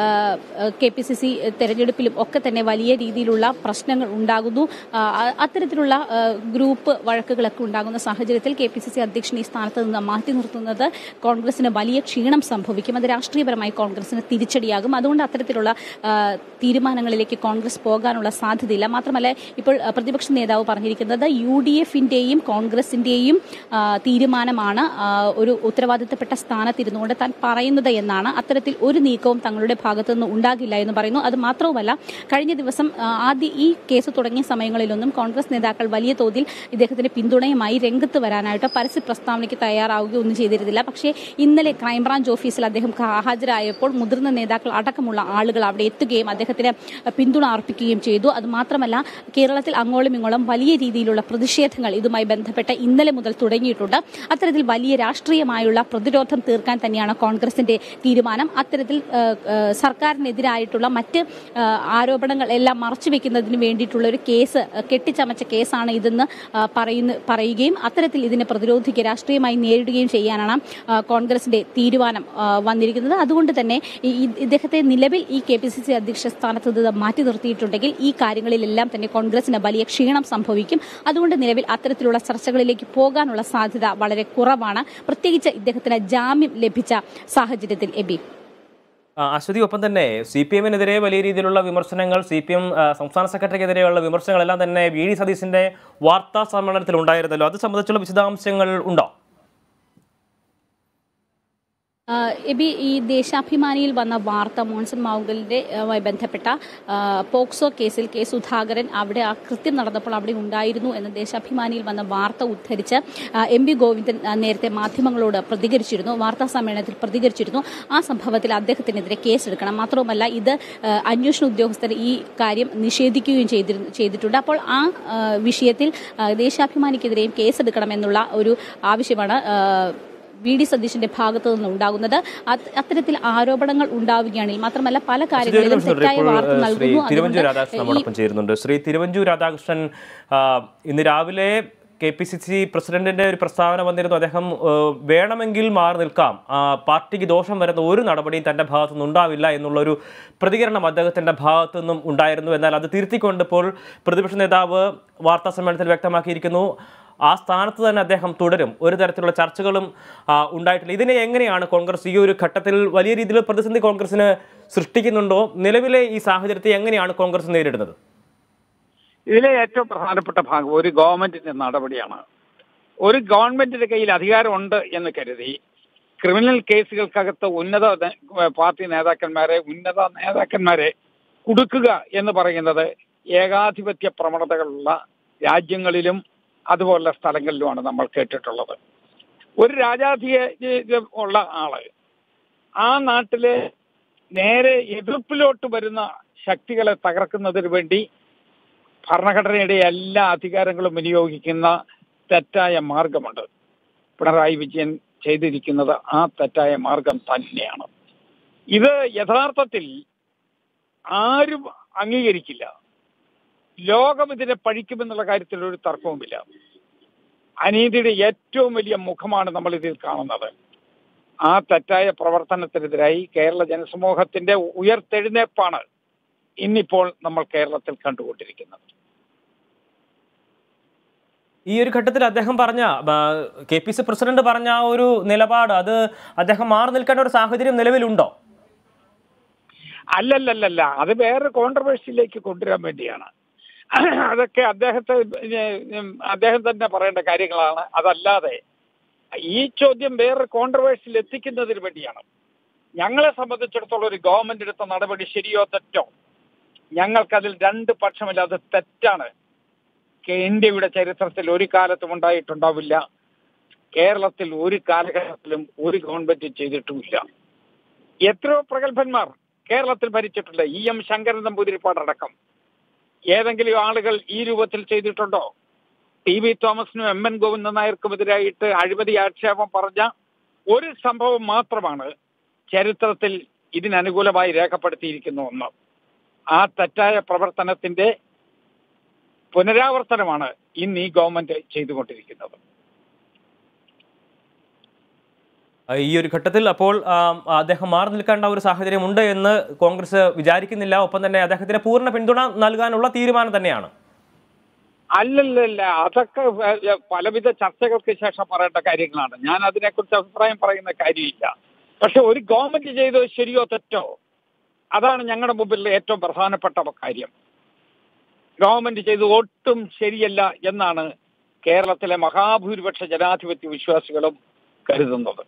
കെ പി സി സി തെരഞ്ഞെടുപ്പിലും ഒക്കെ തന്നെ വലിയ രീതിയിലുള്ള പ്രശ്നങ്ങൾ ഉണ്ടാകുന്നു ആ, അ- അത്തരത്തിലുള്ള ആ, ഗ്രൂപ്പ് വഴക്കുകളൊക്കെ ഉണ്ടാകുന്ന സാഹചര്യത്തിൽ കെ പി സി സി അധ്യക്ഷൻ ഈ സ്ഥാനത്ത് നിന്ന് മാറ്റി നിർത്തുന്നത് കോൺഗ്രസിന് വലിയ ക്ഷീണം സംഭവിക്കും അത് രാഷ്ട്രീയപരമായി കോൺഗ്രസിന് തിരിച്ചടിയാകും അതുകൊണ്ട് അത്തരത്തിലുള്ള ആ, തീരുമാനങ്ങളിലേക്ക് കോൺഗ്രസ് പോകാനുള്ള സാധ്യതയില്ല മാത്രമല്ല ഇപ്പോൾ ആ, പ്രതിപക്ഷ നേതാവ് പറഞ്ഞിരിക്കുന്നത് യു ഡി എഫിന്റെയും കോൺഗ്രസിന്റെയും ആ, തീരുമാനമാണ് ആ, ഒരു ഉത്തരവാദിത്തപ്പെട്ട സ്ഥാനത്തിരുന്നുകൊണ്ട് താൻ പറയുന്നത് എന്നാണ് അത്തരത്തിൽ ഒരു നീക്കവും തങ്ങളുടെ ഭാഗത്തു നിന്ന് ഉണ്ടാകില്ല എന്ന് പറയുന്നു അത് മാത്രവുമല്ല കഴിഞ്ഞ ദിവസം ആ, ആദ്യ ഈ കേസ് തുടങ്ങിയ സമയങ്ങളിലൊന്നും കോൺഗ്രസ് നേതാക്കൾ വലിയ തോതിൽ ഇദ്ദേഹത്തിന്റെ പിന്തുണയുമായി രംഗത്ത് വരാനായിട്ട് പരസ്യ പ്രസ്താവനയ്ക്ക് തയ്യാറാവുകയോ ഒന്നും ചെയ്തിരുന്നില്ല പക്ഷേ ഇന്നലെ ക്രൈംബ്രാഞ്ച് ഓഫീസിൽ അദ്ദേഹം ക- ഹാജരായപ്പോൾ മുതിർന്ന നേതാക്കൾ അടക്കമുള്ള ആളുകൾ അവിടെ എത്തുകയും അദ്ദേഹത്തിന് പിന്തുണ അർപ്പിക്കുകയും ചെയ്തു അത് മാത്രമല്ല കേരളത്തിൽ അങ്ങോളം ഇങ്ങോളം വലിയ രീതിയിലുള്ള പ്രതിഷേധങ്ങൾ ഇതുമായി ബന്ധപ്പെട്ട് ഇന്നലെ മുതൽ തുടങ്ങിയിട്ടുണ്ട് അത്തരത്തിൽ വലിയ രാഷ്ട്രീയമായുള്ള പ്രതിരോധം തീർക്കാൻ തന്നെയാണ് കോൺഗ്രസിന്റെ തീരുമാനം അത്തരത്തിൽ ആ, ആ, സർക്കാരിനെതിരായിട്ടുള്ള മറ്റ് ആ, ആരോപണങ്ങൾ എല്ലാം മറച്ചുവെക്കുന്നതിന് വേണ്ടിയിട്ടുള്ള ഒരു കേസ് ആ, കെട്ടിച്ചമച്ച കേസാണ് ഇതെന്ന് ആ, പറയുന്ന പറയുകയും അത്തരത്തിൽ ഇതിനെ പ്രതിരോധിക്കുക രാഷ്ട്രീയമായി നേരിടുകയും ചെയ്യാനാണ് ആ, കോൺഗ്രസിന്റെ തീരുമാനം ആ, വന്നിരിക്കുന്നത് അതുകൊണ്ട് തന്നെ ഈ- ഈ- ഇദ്ദേഹത്തെ നിലവിൽ ഈ കെ പി സി സി അധ്യക്ഷ സ്ഥാനത്ത് നിന്ന് മാറ്റി നിർത്തിയിട്ടുണ്ടെങ്കിൽ ഈ കാര്യങ്ങളിലെല്ലാം തന്നെ കോൺഗ്രസിന് വലിയ ക്ഷീണം സംഭവിക്കും അതുകൊണ്ട് നിലവിൽ അത്തരത്തിലുള്ള ചർച്ചകളിലേക്ക് പോകാനുള്ള സാധ്യത വളരെ കുറവാണ് പ്രത്യേകിച്ച് ഇദ്ദേഹത്തിന് ജാമ്യം ലഭിച്ച സാഹചര്യത്തിൽ എബി ആ, അശ്വതി ഒപ്പം തന്നെ സി പി എമ്മിനെതിരെ വലിയ രീതിയിലുള്ള വിമർശനങ്ങൾ സി പി എം സംസ്ഥാന സെക്രട്ടറിക്കെതിരെയുള്ള വിമർശനങ്ങളെല്ലാം തന്നെ വി ഡി സതീശിന്റെ വാർത്താ സമ്മേളനത്തിൽ ഉണ്ടായിരുന്നല്ലോ അത് സംബന്ധിച്ചുള്ള വിശദാംശങ്ങൾ ഉണ്ടോ ആ, ആ, എബി ഈ ദേശാഭിമാനിയിൽ വന്ന വാർത്ത മോൺസൺ മാവുങ്കലിന്റെ ആ, മായി ബന്ധപ്പെട്ട ആ, പോക്സോ കേസിൽ കെ സുധാകരൻ അവിടെ ആ കൃത്യം നടന്നപ്പോൾ അവിടെ ഉണ്ടായിരുന്നു എന്ന് ദേശാഭിമാനിയിൽ വന്ന വാർത്ത ഉദ്ധരിച്ച് ആ, എം പി ഗോവിന്ദൻ ആ, നേരത്തെ മാധ്യമങ്ങളോട് പ്രതികരിച്ചിരുന്നു വാർത്താ സമ്മേളനത്തിൽ പ്രതികരിച്ചിരുന്നു ആ സംഭവത്തിൽ അദ്ദേഹത്തിനെതിരെ കേസെടുക്കണം മാത്രവുമല്ല ഇത് ആ, അന്വേഷണ ഉദ്യോഗസ്ഥർ ഈ കാര്യം നിഷേധിക്കുകയും ചെയ്തിരുന്നു ചെയ്തിട്ടുണ്ട് അപ്പോൾ ആ ആ, വിഷയത്തിൽ ആ, ദേശാഭിമാനിക്കെതിരെയും കേസെടുക്കണമെന്നുള്ള ഒരു ആവശ്യമാണ് ആ, വി ഡി സതീശന്റെ ഭാഗത്തു നിന്ന് ഉണ്ടാകുന്നത് അത് അത്തരത്തിൽ ആരോപണങ്ങൾ ഉണ്ടാവുകയാണെങ്കിൽ മാത്രമല്ല പല ഒരു കാര്യങ്ങളിലും നിമിഷം കൂടി. തെറ്റായ ഇപ്പോൾ, വാർത്ത ഏഹ്, ശ്രീ നൽകുന്നു തിരുവഞ്ചൂർ രാധാകൃഷ്ണൻ അതുകൊണ്ട് ഈ നമ്മോടൊപ്പം ചേരുന്നുണ്ട് ശ്രീ തിരുവഞ്ചൂർ രാധാകൃഷ്ണൻ ആ, ഇന്ന് രാവിലെ കെ പി സി സി പ്രസിഡന്റിന്റെ ഒരു പ്രസ്താവന വന്നിരുന്നു അദ്ദേഹം ഏഹ്, വേണമെങ്കിൽ മാറി നിൽക്കാം ആ, പാർട്ടിക്ക് ദോഷം വരുന്ന ഒരു നടപടിയും തന്റെ ഭാഗത്തുനിന്ന് ഉണ്ടാവില്ല എന്നുള്ളൊരു പ്രതികരണം അദ്ദേഹത്തിന്റെ ഭാഗത്തു നിന്നും ഉണ്ടായിരുന്നു എന്നാൽ അത് തിരുത്തിക്കൊണ്ട് ഇപ്പോൾ പ്രതിപക്ഷ നേതാവ് വാർത്താ സമ്മേളനത്തിൽ വ്യക്തമാക്കിയിരിക്കുന്നു ആ സ്ഥാനത്ത് തന്നെ അദ്ദേഹം തുടരും ഒരു തരത്തിലുള്ള ചർച്ചകളും ആ, ഉണ്ടായിട്ടില്ല ഇതിനെ എങ്ങനെയാണ് കോൺഗ്രസ് ഈ ഒരു ഘട്ടത്തിൽ വലിയ രീതിയിൽ പ്രതിസന്ധി കോൺഗ്രസിന് സൃഷ്ടിക്കുന്നുണ്ടോ നിലവിലെ ഈ സാഹചര്യത്തെ എങ്ങനെയാണ് കോൺഗ്രസ് നേരിടുന്നത് ഇതിലെ ഏറ്റവും പ്രധാനപ്പെട്ട ഭാഗം ഒരു ഗവൺമെന്റിന്റെ നടപടിയാണ് ഒരു ഗവൺമെന്റിന്റെ കയ്യിൽ അധികാരമുണ്ട് എന്ന് കരുതി ക്രിമിനൽ കേസുകൾക്കകത്ത് ഉന്നത നേ- പാർട്ടി നേതാക്കന്മാരെ ഉന്നത നേതാക്കന്മാരെ കുടുക്കുക എന്ന് പറയുന്നത് ഏകാധിപത്യ പ്രവണതകളുള്ള രാജ്യങ്ങളിലും അതുപോലുള്ള സ്ഥലങ്ങളിലുമാണ് നമ്മൾ കേട്ടിട്ടുള്ളത് ഒരു രാജാധിക ഉള്ള ആള് ആ നാട്ടിലെ നേരെ എതിർപ്പിലോട്ട് വരുന്ന ശക്തികളെ തകർക്കുന്നതിന് വേണ്ടി ഭരണഘടനയുടെ എല്ലാ അധികാരങ്ങളും വിനിയോഗിക്കുന്ന തെറ്റായ മാർഗമുണ്ട് പിണറായി വിജയൻ ചെയ്തിരിക്കുന്നത് ആ തെറ്റായ മാർഗം തന്നെയാണ് ഇത് യഥാർത്ഥത്തിൽ ആരും അംഗീകരിക്കില്ല ലോകം ഇതിനെ പഴിക്കുമെന്നുള്ള കാര്യത്തിൽ ഒരു തർക്കവുമില്ല അനീതിയുടെ ഏറ്റവും വലിയ മുഖമാണ് നമ്മൾ ഇതിൽ കാണുന്നത് ആ തെറ്റായ പ്രവർത്തനത്തിനെതിരായി കേരള ജനസമൂഹത്തിന്റെ ഉയർത്തെഴുന്നേപ്പാണ് ഇന്നിപ്പോൾ നമ്മൾ കേരളത്തിൽ കണ്ടുകൊണ്ടിരിക്കുന്നത് ഈ ഒരു ഘട്ടത്തിൽ അദ്ദേഹം പറഞ്ഞ കെ പി സി പ്രസിഡന്റ് പറഞ്ഞ ആ ഒരു നിലപാട് അത് അദ്ദേഹം മാറി നിൽക്കേണ്ട ഒരു സാഹചര്യം നിലവിലുണ്ടോ അല്ലല്ലല്ലല്ല അത് വേറെ കോൺട്രവേഴ്സിയിലേക്ക് കൊണ്ടുവരാൻ വേണ്ടിയാണ് അതൊക്കെ അദ്ദേഹത്തെ ഉം, അദ്ദേഹം തന്നെ പറയേണ്ട കാര്യങ്ങളാണ് അതല്ലാതെ ഈ ചോദ്യം വേറെ കോൺട്രവേഴ്സിയിൽ എത്തിക്കുന്നതിന് വേണ്ടിയാണ് ഞങ്ങളെ സംബന്ധിച്ചിടത്തോളം ഒരു ഗവൺമെന്റ് എടുത്ത നടപടി ശരിയോ തെറ്റോ ഞങ്ങൾക്കതിൽ രണ്ട് പക്ഷമില്ല അത് തെറ്റാണ് കെ- ഇന്ത്യയുടെ ചരിത്രത്തിൽ ഒരു കാലത്തും ഉണ്ടായിട്ടുണ്ടാവില്ല കേരളത്തിൽ ഒരു കാലഘട്ടത്തിലും ഒരു ഗവൺമെന്റ് ചെയ്തിട്ടുമില്ല എത്രയോ പ്രഗത്ഭന്മാർ കേരളത്തിൽ ഭരിച്ചിട്ടുണ്ട് ഇ എം ശങ്കരൻ നമ്പൂതിരിപ്പാടടക്കം ഏതെങ്കിലും ആളുകൾ ഈ രൂപത്തിൽ ചെയ്തിട്ടുണ്ടോ ടി വി തോമസിനും എം എൻ ഗോവിന്ദൻ നായർക്കുമെതിരായിട്ട് അഴിമതി ആക്ഷേപം പറഞ്ഞ ഒരു സംഭവം മാത്രമാണ് ചരിത്രത്തിൽ ഇതിനനുകൂലമായി രേഖപ്പെടുത്തിയിരിക്കുന്ന ഒന്ന് ആ തെറ്റായ പ്രവർത്തനത്തിന്റെ പുനരാവർത്തനമാണ് ഇന്ന് ഈ ഗവൺമെന്റ് ചെയ്തുകൊണ്ടിരിക്കുന്നത് ആ, ഈ ഒരു ഘട്ടത്തിൽ അപ്പോൾ ആ, അദ്ദേഹം മാറി നിൽക്കേണ്ട ഒരു സാഹചര്യം ഉണ്ട് എന്ന് കോൺഗ്രസ് വിചാരിക്കുന്നില്ല ഒപ്പം തന്നെ അദ്ദേഹത്തിന് പൂർണ്ണ പിന്തുണ നൽകാനുള്ള തീരുമാനം തന്നെയാണ് അല്ലല്ലല്ല അതൊക്കെ വ- പലവിധ ചർച്ചകൾക്ക് ശേഷം പറയേണ്ട കാര്യങ്ങളാണ് ഞാൻ അതിനെക്കുറിച്ച് അഭിപ്രായം പറയുന്ന കാര്യമില്ല പക്ഷെ ഒരു ഗവൺമെന്റ് ചെയ്തത് ശരിയോ തെറ്റോ അതാണ് ഞങ്ങളുടെ മുമ്പിൽ ഏറ്റവും പ്രധാനപ്പെട്ട കാര്യം ഗവൺമെന്റ് ചെയ്തത് ഒട്ടും ശരിയല്ല എന്നാണ് കേരളത്തിലെ മഹാഭൂരിപക്ഷ ജനാധിപത്യ വിശ്വാസികളും കരുതുന്നത്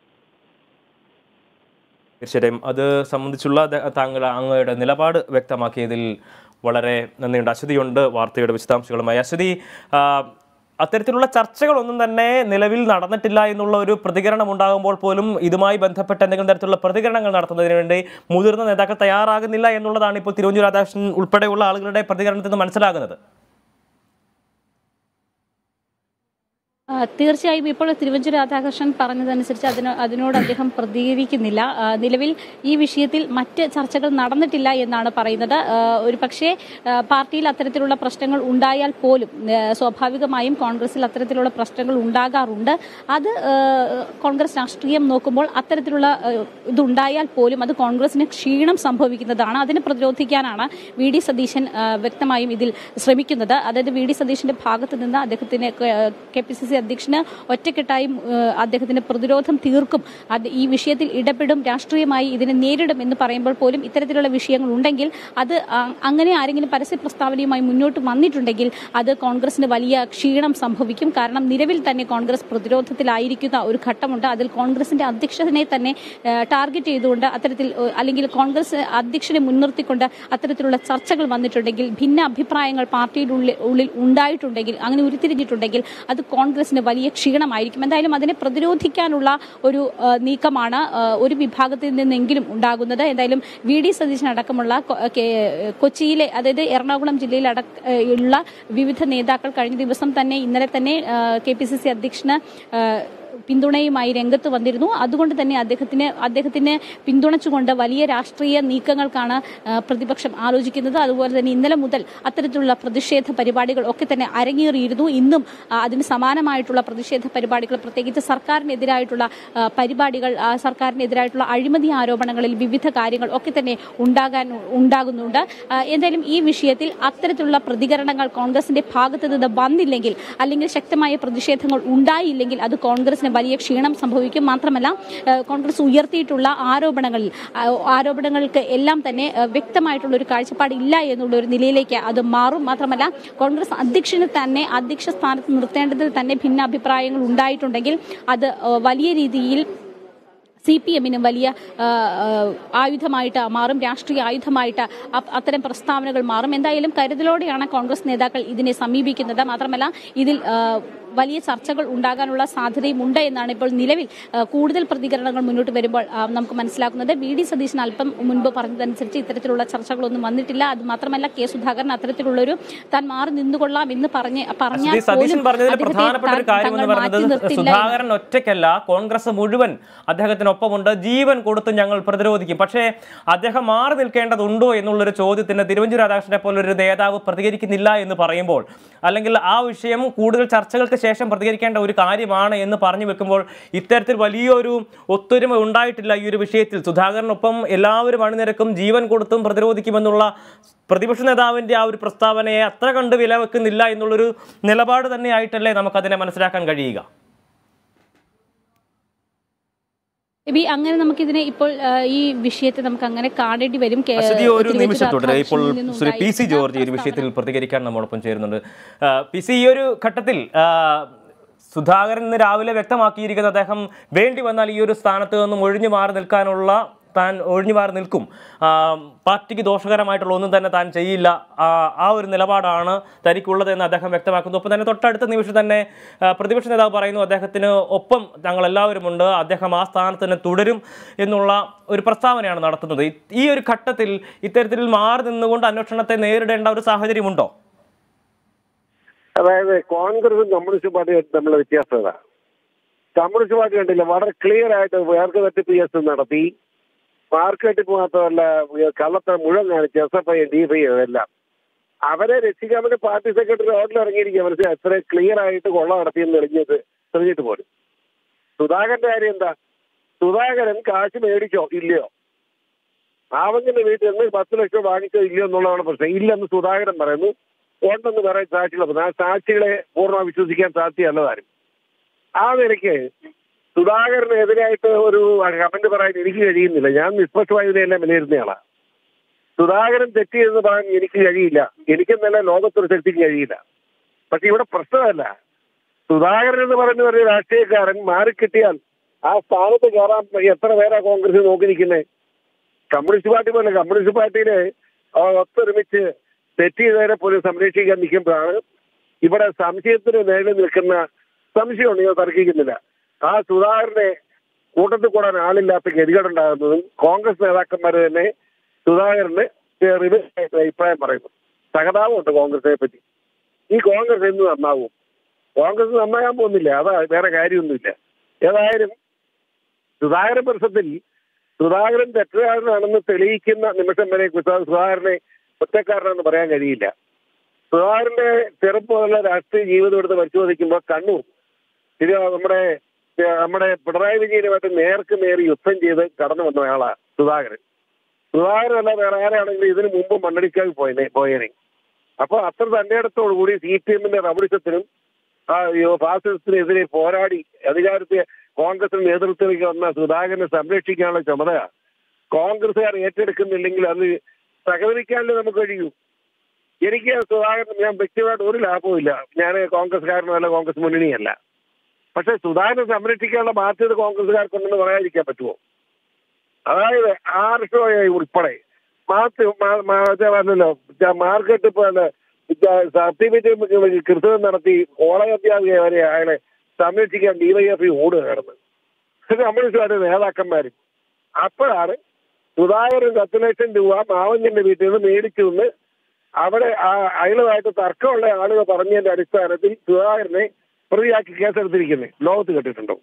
തീർച്ചയായും അത് സംബന്ധിച്ചുള്ള ദ- താങ്കൾ അങ്ങയുടെ നിലപാട് വ്യക്തമാക്കിയതിൽ വളരെ നന്ദിയുണ്ട് അശ്വതിയുണ്ട് വാർത്തയുടെ വിശദാംശങ്ങളുമായി അശ്വതി ആ, അത്തരത്തിലുള്ള ചർച്ചകളൊന്നും തന്നെ നിലവിൽ നടന്നിട്ടില്ല എന്നുള്ള ഒരു പ്രതികരണം ഉണ്ടാകുമ്പോൾ പോലും ഇതുമായി ബന്ധപ്പെട്ട എന്തെങ്കിലും തരത്തിലുള്ള പ്രതികരണങ്ങൾ നടത്തുന്നതിന് വേണ്ടി മുതിർന്ന നേതാക്കൾ തയ്യാറാകുന്നില്ല എന്നുള്ളതാണ് ഇപ്പോൾ തിരുവഞ്ചൂർ രാധാകൃഷ്ണൻ ഉൾപ്പെടെയുള്ള ആളുകളുടെ പ്രതികരണത്തിൽ നിന്ന് മനസ്സിലാകുന്നത് ആ, തീർച്ചയായും ഇപ്പോൾ തിരുവഞ്ചൂർ രാധാകൃഷ്ണൻ പറഞ്ഞതനുസരിച്ച് അതിന് അതിനോട് അദ്ദേഹം പ്രതികരിക്കുന്നില്ല ആ, നിലവിൽ ഈ വിഷയത്തിൽ മറ്റ് ചർച്ചകൾ നടന്നിട്ടില്ല എന്നാണ് പറയുന്നത് ആ, ഒരു പക്ഷേ ആ, പാർട്ടിയിൽ അത്തരത്തിലുള്ള പ്രശ്നങ്ങൾ ഉണ്ടായാൽ പോലും ആ, സ്വാഭാവികമായും കോൺഗ്രസിൽ അത്തരത്തിലുള്ള പ്രശ്നങ്ങൾ ഉണ്ടാകാറുണ്ട് അത് ആ, കോൺഗ്രസ് രാഷ്ട്രീയം നോക്കുമ്പോൾ അത്തരത്തിലുള്ള ആ, ഇതുണ്ടായാൽ പോലും അത് കോൺഗ്രസിന് ക്ഷീണം സംഭവിക്കുന്നതാണ് അതിനെ പ്രതിരോധിക്കാനാണ് വി ഡി സതീശൻ ആ, വ്യക്തമായും ഇതിൽ ശ്രമിക്കുന്നത് അതായത് വി ഡി സതീശന്റെ ഭാഗത്ത് നിന്ന് അദ്ദേഹത്തിന് K P C C C അധ്യക്ഷന് ഒറ്റക്കെട്ടായും ഏഹ്, അദ്ദേഹത്തിന്റെ പ്രതിരോധം തീർക്കും അത് ഈ വിഷയത്തിൽ ഇടപെടും രാഷ്ട്രീയമായി ഇതിനെ നേരിടും എന്ന് പറയുമ്പോൾ പോലും ഇത്തരത്തിലുള്ള വിഷയങ്ങൾ ഉണ്ടെങ്കിൽ അത് ആ- അങ്ങനെ ആരെങ്കിലും പരസ്യ പ്രസ്താവനയുമായി മുന്നോട്ട് വന്നിട്ടുണ്ടെങ്കിൽ അത് കോൺഗ്രസിന് വലിയ ക്ഷീണം സംഭവിക്കും കാരണം നിലവിൽ തന്നെ കോൺഗ്രസ് പ്രതിരോധത്തിലായിരിക്കുന്ന ഒരു ഘട്ടമുണ്ട് അതിൽ കോൺഗ്രസിന്റെ അധ്യക്ഷനെ തന്നെ ഏഹ്, ടാർഗറ്റ് ചെയ്തുകൊണ്ട് അത്തരത്തിൽ ഏഹ്, അല്ലെങ്കിൽ കോൺഗ്രസ് അധ്യക്ഷനെ മുൻനിർത്തിക്കൊണ്ട് അത്തരത്തിലുള്ള ചർച്ചകൾ വന്നിട്ടുണ്ടെങ്കിൽ ഭിന്ന അഭിപ്രായങ്ങൾ പാർട്ടിയുടെ ഉള്ളിൽ ഉള്ളിൽ ഉണ്ടായിട്ടുണ്ടെങ്കിൽ അങ്ങനെ ഉരുത്തിരിഞ്ഞിട്ടുണ്ടെങ്കിൽ അത് കോൺഗ്രസിന് വലിയ ക്ഷീണമായിരിക്കും എന്തായാലും അതിനെ പ്രതിരോധിക്കാനുള്ള ഒരു ഏഹ്, നീക്കമാണ് ഏഹ്, ഒരു വിഭാഗത്തിൽ നിന്നെങ്കിലും ഉണ്ടാകുന്നത് എന്തായാലും വി ഡി സതീശൻ അടക്കമുള്ള കൊ- കെ- കൊച്ചിയിലെ അതായത് എറണാകുളം ജില്ലയിൽ അടക്ക ഏഹ്, ഉള്ള വിവിധ നേതാക്കൾ കഴിഞ്ഞ ദിവസം തന്നെ ഇന്നലെ തന്നെ കെ പി സി സി അധ്യക്ഷന് ഏഹ്, പിന്തുണയുമായി രംഗത്ത് വന്നിരുന്നു അതുകൊണ്ട് തന്നെ അദ്ദേഹത്തിന് അദ്ദേഹത്തിന് പിന്തുണച്ചുകൊണ്ട് വലിയ രാഷ്ട്രീയ നീക്കങ്ങൾക്കാണ് ആ, പ്രതിപക്ഷം ആലോചിക്കുന്നത് അതുപോലെ തന്നെ ഇന്നലെ മുതൽ അത്തരത്തിലുള്ള പ്രതിഷേധ പരിപാടികൾ ഒക്കെ തന്നെ അരങ്ങേറിയിരുന്നു ഇന്നും ആ, അതിന് സമാനമായിട്ടുള്ള പ്രതിഷേധ പരിപാടികൾ പ്രത്യേകിച്ച് സർക്കാരിനെതിരായിട്ടുള്ള ആ, പരിപാടികൾ ആ, സർക്കാരിനെതിരായിട്ടുള്ള അഴിമതി ആരോപണങ്ങളിൽ വിവിധ കാര്യങ്ങൾ ഒക്കെ തന്നെ ഉണ്ടാകാൻ ഉണ്ടാകുന്നുണ്ട് ആ, എന്തായാലും ഈ വിഷയത്തിൽ അത്തരത്തിലുള്ള പ്രതികരണങ്ങൾ കോൺഗ്രസിന്റെ ഭാഗത്ത് നിന്ന് വന്നില്ലെങ്കിൽ അല്ലെങ്കിൽ ശക്തമായ പ്രതിഷേധങ്ങൾ ഉണ്ടായില്ലെങ്കിൽ അത് കോൺഗ്രസിന് വലിയ ക്ഷീണം സംഭവിക്കും മാത്രമല്ല ആ, കോൺഗ്രസ് ഉയർത്തിയിട്ടുള്ള ആരോപണങ്ങളിൽ ആ, ആരോപണങ്ങൾക്ക് എല്ലാം തന്നെ ആ, വ്യക്തമായിട്ടുള്ള ഒരു കാഴ്ചപ്പാട് ഇല്ല എന്നുള്ള ഒരു നിലയിലേക്ക് അത് മാറും മാത്രമല്ല കോൺഗ്രസ് അധ്യക്ഷന് തന്നെ അധ്യക്ഷ സ്ഥാനത്ത് നിർത്തേണ്ടതിൽ തന്നെ ഭിന്ന അഭിപ്രായങ്ങൾ ഉണ്ടായിട്ടുണ്ടെങ്കിൽ അത് ആ, വലിയ രീതിയിൽ സി പി എമ്മിനും വലിയ ആ, ആ, ആയുധമായിട്ട് മാറും രാഷ്ട്രീയ ആയുധമായിട്ട് അ- അത്തരം പ്രസ്താവനകൾ മാറും എന്തായാലും കരുതലോടെയാണ് കോൺഗ്രസ് നേതാക്കൾ ഇതിനെ സമീപിക്കുന്നത് മാത്രമല്ല ഇതിൽ ആ, വലിയ ചർച്ചകൾ ഉണ്ടാകാനുള്ള സാധ്യതയും ഉണ്ട് എന്നാണ് ഇപ്പോൾ നിലവിൽ ആ, കൂടുതൽ പ്രതികരണങ്ങൾ മുന്നോട്ട് വരുമ്പോൾ ആ, നമുക്ക് മനസ്സിലാക്കുന്നത് വി ഡി സതീശൻ അല്പം മുൻപ് പറഞ്ഞതനുസരിച്ച് ഇത്തരത്തിലുള്ള ചർച്ചകളൊന്നും വന്നിട്ടില്ല അത് മാത്രമല്ല കെ സുധാകരൻ അത്തരത്തിലുള്ളൊരു താൻ മാറി നിന്നുകൊള്ളാം എന്ന് പറഞ്ഞ് പറഞ്ഞാൽ ശ്രീ സതീശൻ പോലും പറഞ്ഞതിൽ അദ്ദേഹത്തെ പ്രധാനപ്പെട്ട ഒരു താൻ- കാര്യം തങ്ങൾ എന്ന് മാറ്റി പറയുന്നത് നിർത്തില്ല എന്ന്. സുധാകരൻ ഒറ്റയ്ക്കല്ല കോൺഗ്രസ് മുഴുവൻ അദ്ദേഹത്തിനൊപ്പമുണ്ട് ജീവൻ കൊടുത്ത് ഞങ്ങൾ പ്രതിരോധിക്കും പക്ഷേ അദ്ദേഹം മാറി നിൽക്കേണ്ടതുണ്ടോ എന്നുള്ളൊരു ചോദ്യത്തിന് തിരുവഞ്ചൂർ രാധാകൃഷ്ണനെ പോലൊരു നേതാവ് പ്രതികരിക്കുന്നില്ല എന്ന് പറയുമ്പോൾ അല്ലെങ്കിൽ ആ വിഷയം കൂടുതൽ ചർച്ചകൾക്ക് ശേഷം പ്രതികരിക്കേണ്ട ഒരു കാര്യമാണ് എന്ന് പറഞ്ഞു വെക്കുമ്പോൾ ഇത്തരത്തിൽ വലിയൊരു ഒത്തൊരുമ ഉണ്ടായിട്ടില്ല ഈ ഒരു വിഷയത്തിൽ സുധാകരനൊപ്പം എല്ലാവരും അണിനിരക്കും ജീവൻ കൊടുത്തും പ്രതിരോധിക്കുമെന്നുള്ള പ്രതിപക്ഷ നേതാവിന്റെ ആ ഒരു പ്രസ്താവനയെ അത്ര കണ്ട് വില വെക്കുന്നില്ല എന്നുള്ളൊരു നിലപാട് തന്നെയായിട്ടല്ലേ നമുക്കതിനെ മനസ്സിലാക്കാൻ കഴിയുക എബി അങ്ങനെ നമുക്കിതിനെ ഇപ്പോൾ ആ, ഈ വിഷയത്തെ നമുക്ക് അങ്ങനെ കാണേണ്ടി വരും കേ- അശ്വതി ഒരു തിരുവഞ്ചൂർ നിമിഷം തുടരെ ഇപ്പോൾ രാധാകൃഷ്ണനിൽ നിന്നും ശ്രീ പി സി ഉണ്ടായിരിക്കുന്ന ജോർജ് ഈ ഒരു പ്രസ്താവന. വിഷയത്തിൽ പ്രതികരിക്കാൻ നമ്മോടൊപ്പം ചേരുന്നുണ്ട് ആ, പി സി ഈ ഒരു ഘട്ടത്തിൽ ആ, സുധാകരൻ ഇന്ന് രാവിലെ വ്യക്തമാക്കിയിരിക്കുന്ന അദ്ദേഹം വേണ്ടി വന്നാൽ ഈ ഒരു സ്ഥാനത്ത് നിന്നും ഒഴിഞ്ഞു മാറി നിൽക്കാനുള്ള താൻ ഒഴിഞ്ഞു മാറി നിൽക്കും ആ, പാർട്ടിക്ക് ദോഷകരമായിട്ടുള്ള ഒന്നും തന്നെ താൻ ചെയ്യില്ല ആ, ആ ഒരു നിലപാടാണ് തനിക്കുള്ളത് എന്ന് അദ്ദേഹം വ്യക്തമാക്കുന്നു ഒപ്പം തന്നെ തൊട്ടടുത്ത നിമിഷം തന്നെ ആ, പ്രതിപക്ഷ നേതാവ് പറയുന്നു അദ്ദേഹത്തിന് ഒപ്പം ഞങ്ങൾ എല്ലാവരുമുണ്ട് അദ്ദേഹം ആ സ്ഥാനത്ത് തന്നെ തുടരും എന്നുള്ള ഒരു പ്രസ്താവനയാണ് നടത്തുന്നത് ഈ- ഈ ഒരു ഘട്ടത്തിൽ ഇത്തരത്തിൽ മാറി നിന്നുകൊണ്ട് അന്വേഷണത്തെ നേരിടേണ്ട ഒരു സാഹചര്യമുണ്ടോ അതായത് കോൺഗ്രസും കമ്മ്യൂണിസ്റ്റ് പാർട്ടിയും തമ്മിലുള്ള വ്യത്യാസം ഇതാ കമ്മ്യൂണിസ്റ്റ് പാർട്ടി കണ്ടില്ല വളരെ ക്ലിയർ ആയിട്ട് വേർക്ക് തട്ടിപ്പ് കേസ് നടത്തി മാർക്ക് തട്ടിപ്പ് മാത്രമല്ല കള്ളത്തരം മുഴുവൻ കാണിച്ച് S F I D F I എല്ലാം അവരെ രക്ഷിക്കാൻ വേണ്ടി പാർട്ടി സെക്രട്ടറി റോഡിൽ ഇറങ്ങിയിരിക്കുക മനസ്സിലായി എത്ര ക്ലിയർ ആയിട്ട് കൊള്ള നടത്തിയെന്ന് തെളിഞ്ഞത് തെളിഞ്ഞിട്ട് പോലും സുധാകരന്റെ കാര്യം എന്താ സുധാകരൻ കാശ് മേടിച്ചോ ഇല്ലയോ ആവങ്ങിന്റെ വീട്ടിൽ നിന്ന് പത്ത് ലക്ഷം വാങ്ങിച്ചോ ഇല്ലയോ എന്നുള്ളതാണ് പ്രശ്നം ഇല്ലെന്ന് സുധാകരൻ പറയുന്നു ഉണ്ടെന്ന് പറയാൻ സാക്ഷികൾ ആ സാക്ഷികളെ പൂർണ്ണ വിശ്വസിക്കാൻ സാധ്യമല്ലതാരും ആ നിലയ്ക്ക് സുധാകരനെതിരായിട്ട് ഒരു കമന്റ് പറയാൻ എനിക്ക് കഴിയുന്നില്ല ഞാൻ നിഷ്പക്ഷമായി ഇതിനെല്ലാം വിലയിരുത്തുന്നയാളാ സുധാകരൻ തെറ്റിയെന്ന് പറയാൻ എനിക്ക് കഴിയില്ല എനിക്കെന്നല്ല ലോകത്തൊരു ശക്തിക്ക് കഴിയില്ല പക്ഷെ ഇവിടെ പ്രശ്നമല്ല സുധാകരൻ എന്ന് പറഞ്ഞ ഒരു രാഷ്ട്രീയക്കാരൻ മാറിക്കിട്ടിയാൽ ആ സ്ഥാനത്ത് കയറാൻ എത്ര പേരാ കോൺഗ്രസ് നോക്കി നിൽക്കുന്നത് കമ്മ്യൂണിസ്റ്റ് പാർട്ടി പോലെ കമ്മ്യൂണിസ്റ്റ് പാർട്ടിയില് ആ ഒത്തൊരുമിച്ച് തെറ്റ് ചെയ്തവരെ പോലും സംരക്ഷിക്കാൻ നിൽക്കുമ്പോഴാണ് ഇവിടെ സംശയത്തിന് നേരിൽ നിൽക്കുന്ന സംശയമുണ്ട് ഞാൻ തർക്കിക്കുന്നില്ല ആ സുധാകരനെ കൂട്ടത്തിൽ കൂടാൻ ആളില്ലാത്ത ഗതികേടുണ്ടാകുന്നതും കോൺഗ്രസ് നേതാക്കന്മാർ തന്നെ സുധാകരന് റിവേഴ്സ് ആയിട്ട് അഭിപ്രായം പറയുന്നു സഹതാപമുണ്ട് കോൺഗ്രസിനെ പറ്റി ഈ കോൺഗ്രസ് എന്ന് നന്നാവും കോൺഗ്രസ് നന്നാകാൻ പോകുന്നില്ല അതാ വേറെ കാര്യമൊന്നുമില്ല ഏതായാലും സുധാകരൻ പ്രശ്നത്തിൽ സുധാകരൻ തെറ്റുകാരനാണെന്ന് തെളിയിക്കുന്ന നിമിഷം വരെ കുസാ- സുധാകരനെ ഒറ്റക്കാരനെന്ന് പറയാൻ കഴിയില്ല സുധാകരന്റെ ചെറുപ്പമുള്ള രാഷ്ട്രീയ ജീവിതം എടുത്ത് പരിശോധിക്കുമ്പോൾ കണ്ണൂർ ഇത് നമ്മുടെ ഏഹ് നമ്മുടെ പിണറായി വിജയനുമായിട്ട് നേർക്ക് നേർ യുദ്ധം ചെയ്ത് കടന്നു വന്ന ആളാ സുധാകരൻ സുധാകരൻ അല്ല വേറെ ആരാണെങ്കിലും ഇതിനു മുമ്പ് മണ്ണടിക്കാൻ പോയനെ പോയേനെ അപ്പൊ അത്ര തന്റെ ഇടത്തോടു കൂടി സി പി എമ്മിന്റെ റബഡിസത്തിനും ആ ഫാസിസത്തിനെതിരെ പോരാടി അധികാരത്തെ കോൺഗ്രസിന് നേതൃത്വത്തിലേക്ക് വന്ന സുധാകരനെ സംരക്ഷിക്കാനുള്ള ചുമതല കോൺഗ്രസുകാർ ഏറ്റെടുക്കുന്നില്ലെങ്കിൽ അത് സഹകരിക്കാനല്ലേ നമുക്ക് കഴിയൂ എനിക്ക് സുധാകരൻ ഞാൻ വ്യക്തിപരമായിട്ട് ഒരു ലാഭവും ഇല്ല ഞാൻ കോൺഗ്രസ്സുകാരനല്ല കോൺഗ്രസ് മുന്നണിയല്ല പക്ഷെ സുധാകരനെ സംരക്ഷിക്കാനുള്ള ബാധ്യത കോൺഗ്രസ്സുകാർക്കുണ്ടെന്ന് പറയാതിരിക്കാൻ പറ്റുമോ അതായത് ആർഷോയായി ഉൾപ്പെടെ മാത്ത് പറഞ്ഞല്ലോ മാർക്കറ്റ് ഇപ്പൊ സർട്ടിഫിക്കറ്റ് കൃത്രിമം നടത്തി കോളേജ് അധ്യാപിക വരെ അയാളെ സംരക്ഷിക്കാൻ ഡിവൈഎഫ്ഐ ഓടുകയാണെന്ന് കമ്മ്യൂണിസ്റ്റ് നേതാക്കന്മാർ അപ്പോഴാണ് സുധാകരൻ പത്ത് ലക്ഷം രൂപ മാവഞ്ഞന്റെ വീട്ടിൽ നിന്ന് മേടിച്ചു നിന്ന് അവിടെ ആ അയലുമായിട്ട് തർക്കമുള്ള ആളുകൾ പറഞ്ഞതിന്റെ അടിസ്ഥാനത്തിൽ സുധാകരനെ പ്രതിയാക്കി കേസെടുത്തിരിക്കുന്നത് ലോകത്ത് കേട്ടിട്ടുണ്ടോ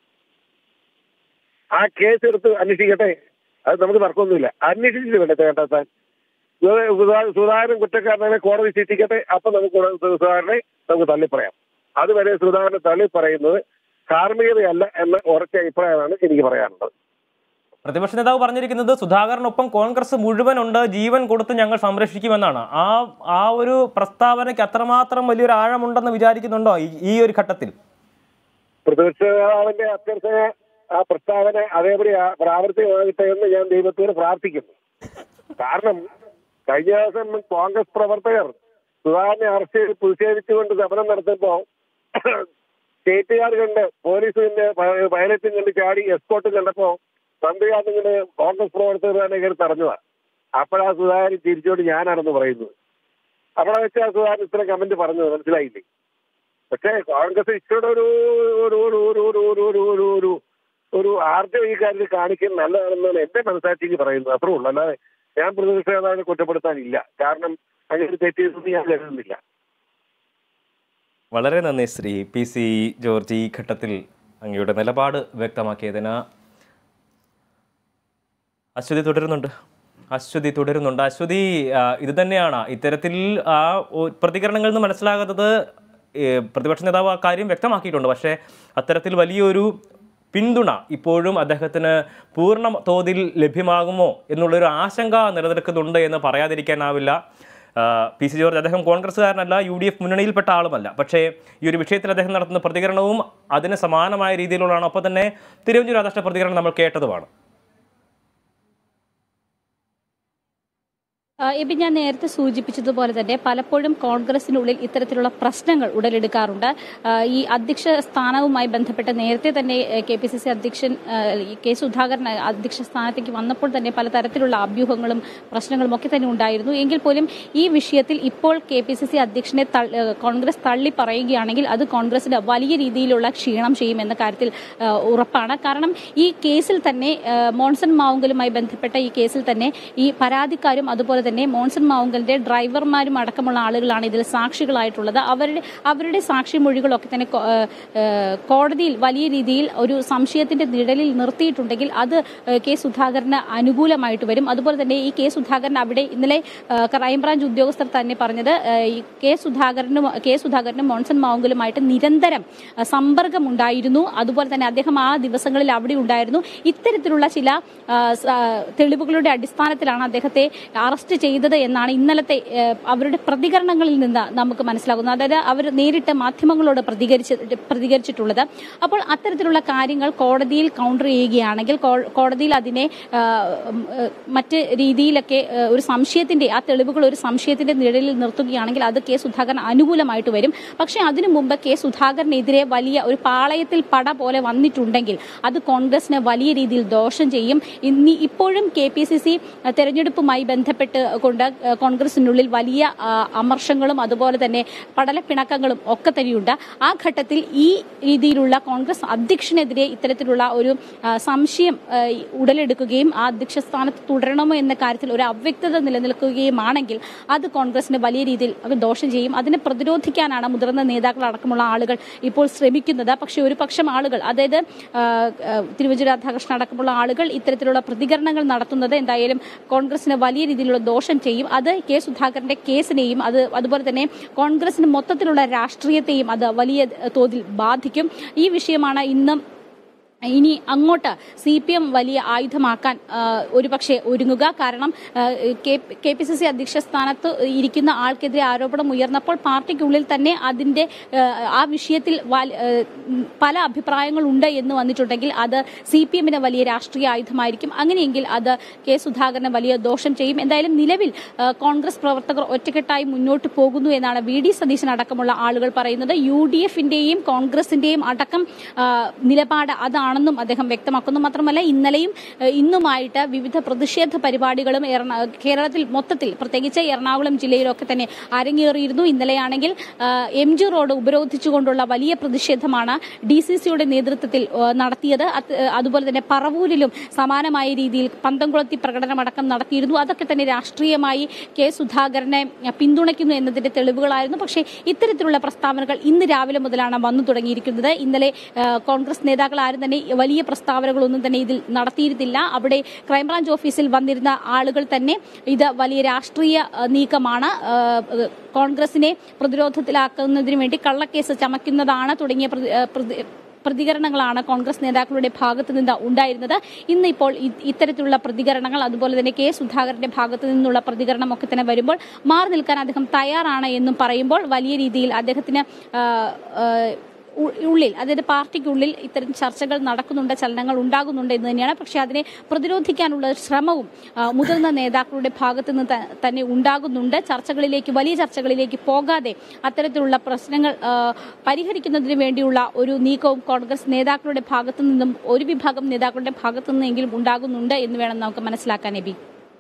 ആ കേസ് എടുത്ത് അന്വേഷിക്കട്ടെ അത് നമുക്ക് തർക്കമൊന്നുമില്ല അന്വേഷിച്ചിട്ട് വേണ്ടേ കണ്ടെത്താൻ സുധാകരൻ കുറ്റക്കാരനെ കോടതി ശിക്ഷിക്കട്ടെ അപ്പൊ നമുക്ക് സുധാകരനെ നമുക്ക് തള്ളിപ്പറയാം അതുവരെ സുധാകരനെ തള്ളി പറയുന്നത് ധാർമ്മികതയല്ല എന്ന ഉറച്ച അഭിപ്രായമാണ് എനിക്ക് പറയാനുള്ളത് പ്രതിപക്ഷ നേതാവ് പറഞ്ഞിരിക്കുന്നത് സുധാകരനൊപ്പം കോൺഗ്രസ് മുഴുവനുണ്ട് ജീവൻ കൊടുത്ത് ഞങ്ങൾ സംരക്ഷിക്കുമെന്നാണ് ആ ആ ഒരു പ്രസ്താവനയ്ക്ക് അത്രമാത്രം വലിയൊരു ആഴമുണ്ടെന്ന് വിചാരിക്കുന്നുണ്ടോ ഈ- ഈ ഒരു ഘട്ടത്തിൽ പ്രതിപക്ഷ നേതാവിന്റെ അഭ്യർത്ഥന ആ പ്രസ്താവന അതേപടി ആ- പ്രാവർത്തികമാകട്ടെ എന്ന് ഞാൻ ദൈവത്തോട് പ്രാർത്ഥിക്കുന്നു കാരണം കഴിഞ്ഞ ദിവസം കോൺഗ്രസ് പ്രവർത്തകർ സുധാകരനെ അറസ്റ്റ് ചെയ്ത് പ്രതിഷേധിച്ചുകൊണ്ട് സമരം നടത്തുമ്പോ സ്റ്റേറ്റുകാർ കണ്ട് പോലീസിന്റെ പൈലറ്റും കണ്ട് ചാടി എസ്കോട്ട് കണ്ടപ്പോ മന്ത്രിയാണെങ്കില് കോൺഗ്രസ് പ്രവർത്തകർ തന്നെ കയറി തടഞ്ഞതാ അപ്പോഴാ സുധാകരൻ തിരിച്ചോട് ഞാനാണെന്ന് പറയുന്നത് അവിടെ വെച്ചാ സുധാകരൻ ഇത്ര കമന്റ് പറഞ്ഞത് മനസ്സിലായില്ലേ പക്ഷേ കോൺഗ്രസ് ഇച്ചിരി ഒരു ഒരു ഒരു ഒരു ഒരു ഒരു ഒരു ഒരു ഒരു ഒരു ആർജവം ഈ കാര്യത്തിൽ കാണിക്കുന്നത് നല്ലതാണെന്നാണ് എന്റെ മനസ്സാക്ഷിക്ക് പറയുന്നത് അത്രേ ഉള്ളൂ അല്ലാതെ ഞാൻ പ്രതിപക്ഷ നേതാവിനെ കുറ്റപ്പെടുത്താനില്ല കാരണം അങ്ങനെ തെറ്റ് ചെയ്തെന്ന് ഞാൻ കരുതുന്നില്ല വളരെ നന്ദി ശ്രീ പി സി ജോർജ് ഈ ഘട്ടത്തിൽ അങ്ങയുടെ നിലപാട് വ്യക്തമാക്കിയതിന് അശ്വതി തുടരുന്നുണ്ട് അശ്വതി തുടരുന്നുണ്ട് അശ്വതി ആ, ഇത് തന്നെയാണ് ഇത്തരത്തിൽ ആ ഒ- പ്രതികരണങ്ങളിൽ നിന്ന് മനസ്സിലാകുന്നത് ഏ, പ്രതിപക്ഷ നേതാവ് ആ കാര്യം വ്യക്തമാക്കിയിട്ടുണ്ട് പക്ഷേ അത്തരത്തിൽ വലിയൊരു പിന്തുണ ഇപ്പോഴും അദ്ദേഹത്തിന് പൂർണ്ണ തോതിൽ ലഭ്യമാകുമോ എന്നുള്ളൊരു ആശങ്ക നിലനിൽക്കുന്നുണ്ട് എന്ന് പറയാതിരിക്കാനാവില്ല ആ, പി സി ജോർജ് അദ്ദേഹം കോൺഗ്രസ്സുകാരനല്ല യു ഡി എഫ് മുന്നണിയിൽപ്പെട്ട ആളുമല്ല പക്ഷേ ഈ ഒരു വിഷയത്തിൽ അദ്ദേഹം നടത്തുന്ന പ്രതികരണവും അതിന് സമാനമായ രീതിയിലുള്ളതാണ് ഒപ്പം തന്നെ തിരുവഞ്ചൂർ രാധാകൃഷ്ണ പ്രതികരണം നമ്മൾ കേട്ടതുമാണ് ആ, എബി ഞാൻ നേരത്തെ സൂചിപ്പിച്ചതുപോലെ തന്നെ പലപ്പോഴും കോൺഗ്രസിനുള്ളിൽ ഇത്തരത്തിലുള്ള പ്രശ്നങ്ങൾ ഉടലെടുക്കാറുണ്ട് ആ, ഈ അധ്യക്ഷ സ്ഥാനവുമായി ബന്ധപ്പെട്ട് നേരത്തെ തന്നെ കെ പി സി സി അധ്യക്ഷൻ ആ, ഈ കെ സുധാകരൻ അധ്യക്ഷ സ്ഥാനത്തേക്ക് വന്നപ്പോൾ തന്നെ പലതരത്തിലുള്ള അഭ്യൂഹങ്ങളും പ്രശ്നങ്ങളും ഒക്കെ തന്നെ ഉണ്ടായിരുന്നു എങ്കിൽ പോലും ഈ വിഷയത്തിൽ ഇപ്പോൾ കെ പി സി സി അധ്യക്ഷനെ തള്ളി- ആ, കോൺഗ്രസ് തള്ളി പറയുകയാണെങ്കിൽ അത് കോൺഗ്രസിന് വലിയ രീതിയിലുള്ള ക്ഷീണം ചെയ്യുമെന്ന കാര്യത്തിൽ ആ, ഉറപ്പാണ് കാരണം ഈ കേസിൽ തന്നെ ആ, മോൺസൺ മാവുങ്കലുമായി ബന്ധപ്പെട്ട ഈ കേസിൽ തന്നെ ഈ പരാതിക്കാരും അതുപോലെ തന്നെ മോൺസൺ മാവുങ്കലിന്റെ ഡ്രൈവർമാരും അടക്കമുള്ള ആളുകളാണ് ഇതിൽ സാക്ഷികളായിട്ടുള്ളത് അവരുടെ അവരുടെ സാക്ഷി മൊഴികളൊക്കെ തന്നെ കോ- ആ, ആ, കോടതിയിൽ വലിയ രീതിയിൽ ഒരു സംശയത്തിന്റെ നിഴലിൽ നിർത്തിയിട്ടുണ്ടെങ്കിൽ അത് ആ, കെ സുധാകരന് അനുകൂലമായിട്ട് വരും അതുപോലെ തന്നെ ഈ കെ സുധാകരൻ അവിടെ ഇന്നലെ ആ, ക്രൈംബ്രാഞ്ച് ഉദ്യോഗസ്ഥർ തന്നെ പറഞ്ഞത് ആ, ഈ കെ സുധാകരനും കെ സുധാകരനും മോൺസൺ മാവുങ്കലുമായിട്ട് നിരന്തരം ആ, സമ്പർക്കമുണ്ടായിരുന്നു അതുപോലെ തന്നെ അദ്ദേഹം ആ ദിവസങ്ങളിൽ അവിടെ ഉണ്ടായിരുന്നു ഇത്തരത്തിലുള്ള ചില ആ, സ- ആ, തെളിവുകളുടെ അടിസ്ഥാനത്തിലാണ് അദ്ദേഹത്തെ അറസ്റ്റ് ചെയ്തത് എന്നാണ് ഇന്നലത്തെ ആ, അവരുടെ പ്രതികരണങ്ങളിൽ നിന്ന് നമുക്ക് മനസ്സിലാകുന്നത് അതായത് അവർ നേരിട്ട് മാധ്യമങ്ങളോട് പ്രതികരിച്ച് പ്രതികരിച്ചിട്ടുള്ളത് അപ്പോൾ അത്തരത്തിലുള്ള കാര്യങ്ങൾ കോടതിയിൽ കൗണ്ടർ ചെയ്യുകയാണെങ്കിൽ കോ- കോടതിയിൽ അതിനെ ആ, ഉം, ഏ, മറ്റ് രീതിയിലൊക്കെ ഏ, ഒരു സംശയത്തിന്റെ ആ തെളിവുകൾ ഒരു സംശയത്തിന്റെ നിഴലിൽ നിർത്തുകയാണെങ്കിൽ അത് കെ സുധാകരൻ അനുകൂലമായിട്ട് വരും പക്ഷേ അതിനു മുമ്പ് കെ സുധാകരനെതിരെ വലിയ ഒരു പാളയത്തിൽ പട പോലെ വന്നിട്ടുണ്ടെങ്കിൽ അത് കോൺഗ്രസിന് വലിയ രീതിയിൽ ദോഷം ചെയ്യും ഇനി ഇപ്പോഴും കെ പി സി സി തെരഞ്ഞെടുപ്പുമായി ബന്ധപ്പെട്ട് കൊണ്ട് ആ, കോൺഗ്രസിനുള്ളിൽ വലിയ ആ, അമർഷങ്ങളും അതുപോലെ തന്നെ പടലപ്പിണക്കങ്ങളും ഒക്കെ തന്നെയുണ്ട് ആ ഘട്ടത്തിൽ ഈ രീതിയിലുള്ള കോൺഗ്രസ് അധ്യക്ഷനെതിരെ ഇത്തരത്തിലുള്ള ഒരു ആ, സംശയം ആ, ഉടലെടുക്കുകയും ആ അധ്യക്ഷ സ്ഥാനത്ത് തുടരണമോ എന്ന കാര്യത്തിൽ ഒരു അവ്യക്തത നിലനിൽക്കുകയുമാണെങ്കിൽ അത് കോൺഗ്രസിന് വലിയ രീതിയിൽ അത് ദോഷം ചെയ്യും അതിനെ പ്രതിരോധിക്കാനാണ് മുതിർന്ന നേതാക്കൾ അടക്കമുള്ള ആളുകൾ ഇപ്പോൾ ശ്രമിക്കുന്നത് പക്ഷേ ഒരു പക്ഷം ആളുകൾ അതായത് ആ, ആ, തിരുവഞ്ചൂർ രാധാകൃഷ്ണൻ അടക്കമുള്ള ആളുകൾ ഇത്തരത്തിലുള്ള പ്രതികരണങ്ങൾ നടത്തുന്നത് എന്തായാലും കോൺഗ്രസിന് വലിയ രീതിയിലുള്ള ദോഷം ചെയ്യും അത് കെ സുധാകരന്റെ കേസിനെയും അത് അതുപോലെ തന്നെ കോൺഗ്രസിന് മൊത്തത്തിലുള്ള രാഷ്ട്രീയത്തെയും അത് വലിയ തോതിൽ ബാധിക്കും ഈ വിഷയമാണ് ഇന്നും ഇനി അങ്ങോട്ട് സി പി എം വലിയ ആയുധമാക്കാൻ ആ, ഒരുപക്ഷെ ഒരുങ്ങുക കാരണം ആ, K- K P C C അധ്യക്ഷ സ്ഥാനത്ത് ഇരിക്കുന്ന ആൾക്കെതിരെ ആരോപണം ഉയർന്നപ്പോൾ പാർട്ടിക്കുള്ളിൽ തന്നെ അതിന്റെ ആ, ആ വിഷയത്തിൽ വാൽ- ആ, ഉം, പല അഭിപ്രായങ്ങളുണ്ട് എന്ന് വന്നിട്ടുണ്ടെങ്കിൽ അത് സി പി എമ്മിന് വലിയ രാഷ്ട്രീയ ആയുധമായിരിക്കും അങ്ങനെയെങ്കിൽ അത് കെ സുധാകരന് വലിയ ദോഷം ചെയ്യും എന്തായാലും നിലവിൽ ആ, കോൺഗ്രസ് പ്രവർത്തകർ ഒറ്റക്കെട്ടായി മുന്നോട്ട് പോകുന്നു എന്നാണ് വി ഡി സതീശൻ അടക്കമുള്ള ആളുകൾ പറയുന്നത് യു ഡി എഫിന്റെയും കോൺഗ്രസിന്റെയും അടക്കം ആ, നിലപാട് അതാണെന്നും അദ്ദേഹം വ്യക്തമാക്കുന്നു മാത്രമല്ല ഇന്നലെയും ആ, ഇന്നുമായിട്ട് വിവിധ പ്രതിഷേധ പരിപാടികളും എറണ- കേരളത്തിൽ മൊത്തത്തിൽ പ്രത്യേകിച്ച് എറണാകുളം ജില്ലയിലൊക്കെ തന്നെ അരങ്ങേറിയിരുന്നു ഇന്നലെയാണെങ്കിൽ ആ, എം ജി റോഡ് ഉപരോധിച്ചുകൊണ്ടുള്ള വലിയ പ്രതിഷേധമാണ് ഡി സി സിയുടെ നേതൃത്വത്തിൽ ആ, നടത്തിയത് അത്, ആ, അതുപോലെ തന്നെ പറവൂരിലും സമാനമായ രീതിയിൽ പന്തംകുളത്തി പ്രകടനമടക്കം നടത്തിയിരുന്നു അതൊക്കെ തന്നെ രാഷ്ട്രീയമായി കെ സുധാകരനെ പിന്തുണയ്ക്കുന്നു എന്നതിന്റെ തെളിവുകളായിരുന്നു പക്ഷേ ഇത്തരത്തിലുള്ള പ്രസ്താവനകൾ ഇന്ന് രാവിലെ മുതലാണ് വന്നു തുടങ്ങിയിരിക്കുന്നത് ഇന്നലെ ആ, കോൺഗ്രസ് നേതാക്കൾ ആരും തന്നെ വലിയ പ്രസ്താവനകളൊന്നും തന്നെ ഇതിൽ നടത്തിയിരുന്നില്ല അവിടെ ക്രൈംബ്രാഞ്ച് ഓഫീസിൽ വന്നിരുന്ന ആളുകൾ തന്നെ ഇത് വലിയ രാഷ്ട്രീയ ആ, നീക്കമാണ് ആ, കോൺഗ്രസിനെ പ്രതിരോധത്തിലാക്കുന്നതിന് വേണ്ടി കള്ളക്കേസ് ചമയ്ക്കുന്നതാണ് തുടങ്ങിയ പ്രതി- ആ, പ്രതി- പ്രതികരണങ്ങളാണ് കോൺഗ്രസ് നേതാക്കളുടെ ഭാഗത്ത് നിന്ന് ഉണ്ടായിരുന്നത് ഇന്ന് ഇപ്പോൾ ഇ- ഇത്തരത്തിലുള്ള പ്രതികരണങ്ങൾ അതുപോലെ തന്നെ കെ സുധാകരന്റെ ഭാഗത്ത് നിന്നുള്ള പ്രതികരണം ഒക്കെ തന്നെ വരുമ്പോൾ മാറി നിൽക്കാൻ അദ്ദേഹം തയ്യാറാണ് എന്നും പറയുമ്പോൾ വലിയ രീതിയിൽ അദ്ദേഹത്തിന് ആ, ആ, ഉ- ഉള്ളിൽ അതായത് പാർട്ടിക്കുള്ളിൽ ഇത്തരം ചർച്ചകൾ നടക്കുന്നുണ്ട് ചലനങ്ങൾ ഉണ്ടാകുന്നുണ്ട് എന്ന് തന്നെയാണ് പക്ഷേ അതിനെ പ്രതിരോധിക്കാനുള്ള ശ്രമവും ആ, മുതിർന്ന നേതാക്കളുടെ ഭാഗത്ത് നിന്ന് ത- തന്നെ ഉണ്ടാകുന്നുണ്ട് ചർച്ചകളിലേക്ക് വലിയ ചർച്ചകളിലേക്ക് പോകാതെ അത്തരത്തിലുള്ള പ്രശ്നങ്ങൾ ആ, പരിഹരിക്കുന്നതിന് വേണ്ടിയുള്ള ഒരു നീക്കവും കോൺഗ്രസ് നേതാക്കളുടെ ഭാഗത്തു നിന്നും ഒരു വിഭാഗം നേതാക്കളുടെ ഭാഗത്തു നിന്നെങ്കിലും ഉണ്ടാകുന്നുണ്ട് എന്ന് വേണം നമുക്ക് മനസ്സിലാക്കാൻ എബി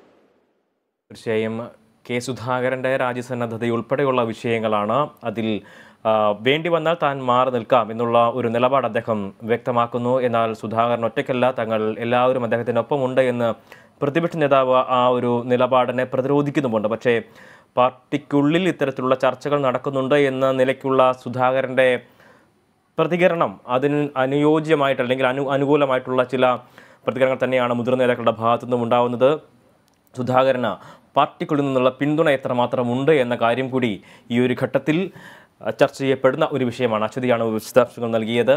തീർച്ചയായും കെ സുധാകരൻ്റെ രാജ്യസന്നദ്ധതയുൾപ്പെടെയുള്ള വിഷയങ്ങളാണ് അതിൽ ആ, വേണ്ടി വന്നാൽ താൻ മാറി നിൽക്കാം എന്നുള്ള ഒരു നിലപാട് അദ്ദേഹം വ്യക്തമാക്കുന്നു എന്നാൽ സുധാകരൻ ഒറ്റയ്ക്കല്ല തങ്ങൾ എല്ലാവരും അദ്ദേഹത്തിനൊപ്പമുണ്ട് എന്ന് പ്രതിപക്ഷ നേതാവ് ആ ഒരു നിലപാടിനെ പ്രതിരോധിക്കുന്നുമുണ്ട് പക്ഷേ പാർട്ടിക്കുള്ളിൽ ഇത്തരത്തിലുള്ള ചർച്ചകൾ നടക്കുന്നുണ്ട് എന്ന നിലയ്ക്കുള്ള സുധാകരൻ്റെ പ്രതികരണം അതിന് അനുയോജ്യമായിട്ട് അല്ലെങ്കിൽ അനു അനുകൂലമായിട്ടുള്ള ചില പ്രതികരണങ്ങൾ തന്നെയാണ് മുതിർന്ന നേതാക്കളുടെ ഭാഗത്തു നിന്നും ഉണ്ടാവുന്നത് സുധാകരന് പാർട്ടിക്കുള്ളിൽ നിന്നുള്ള പിന്തുണ എത്രമാത്രം ഉണ്ട് എന്ന കാര്യം കൂടി ഈ ഒരു ഘട്ടത്തിൽ അഹ്, ചർച്ച ചെയ്യപ്പെടുന്ന ഒരു വിഷയമാണ് അശ്വതിയാണ് വിശദാംശങ്ങൾ നൽകിയത്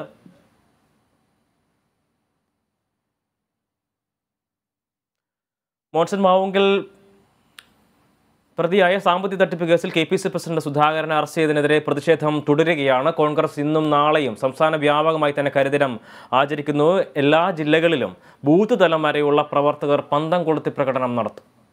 മോൺസൺ മാവുങ്കൽ പ്രതിയായ സാമ്പത്തിക തട്ടിപ്പ് കേസിൽ കെ പി സി പ്രസിഡന്റ് സുധാകരനെ അറസ്റ്റ് ചെയ്തതിനെതിരെ പ്രതിഷേധം തുടരുകയാണ് കോൺഗ്രസ് ഇന്നും നാളെയും സംസ്ഥാന വ്യാപകമായി തന്നെ കരുദിനം ആചരിക്കുന്നു എല്ലാ ജില്ലകളിലും ബൂത്ത് തലം വരെയുള്ള പ്രവർത്തകർ പന്തം കൊളുത്തി പ്രകടനം നടത്തും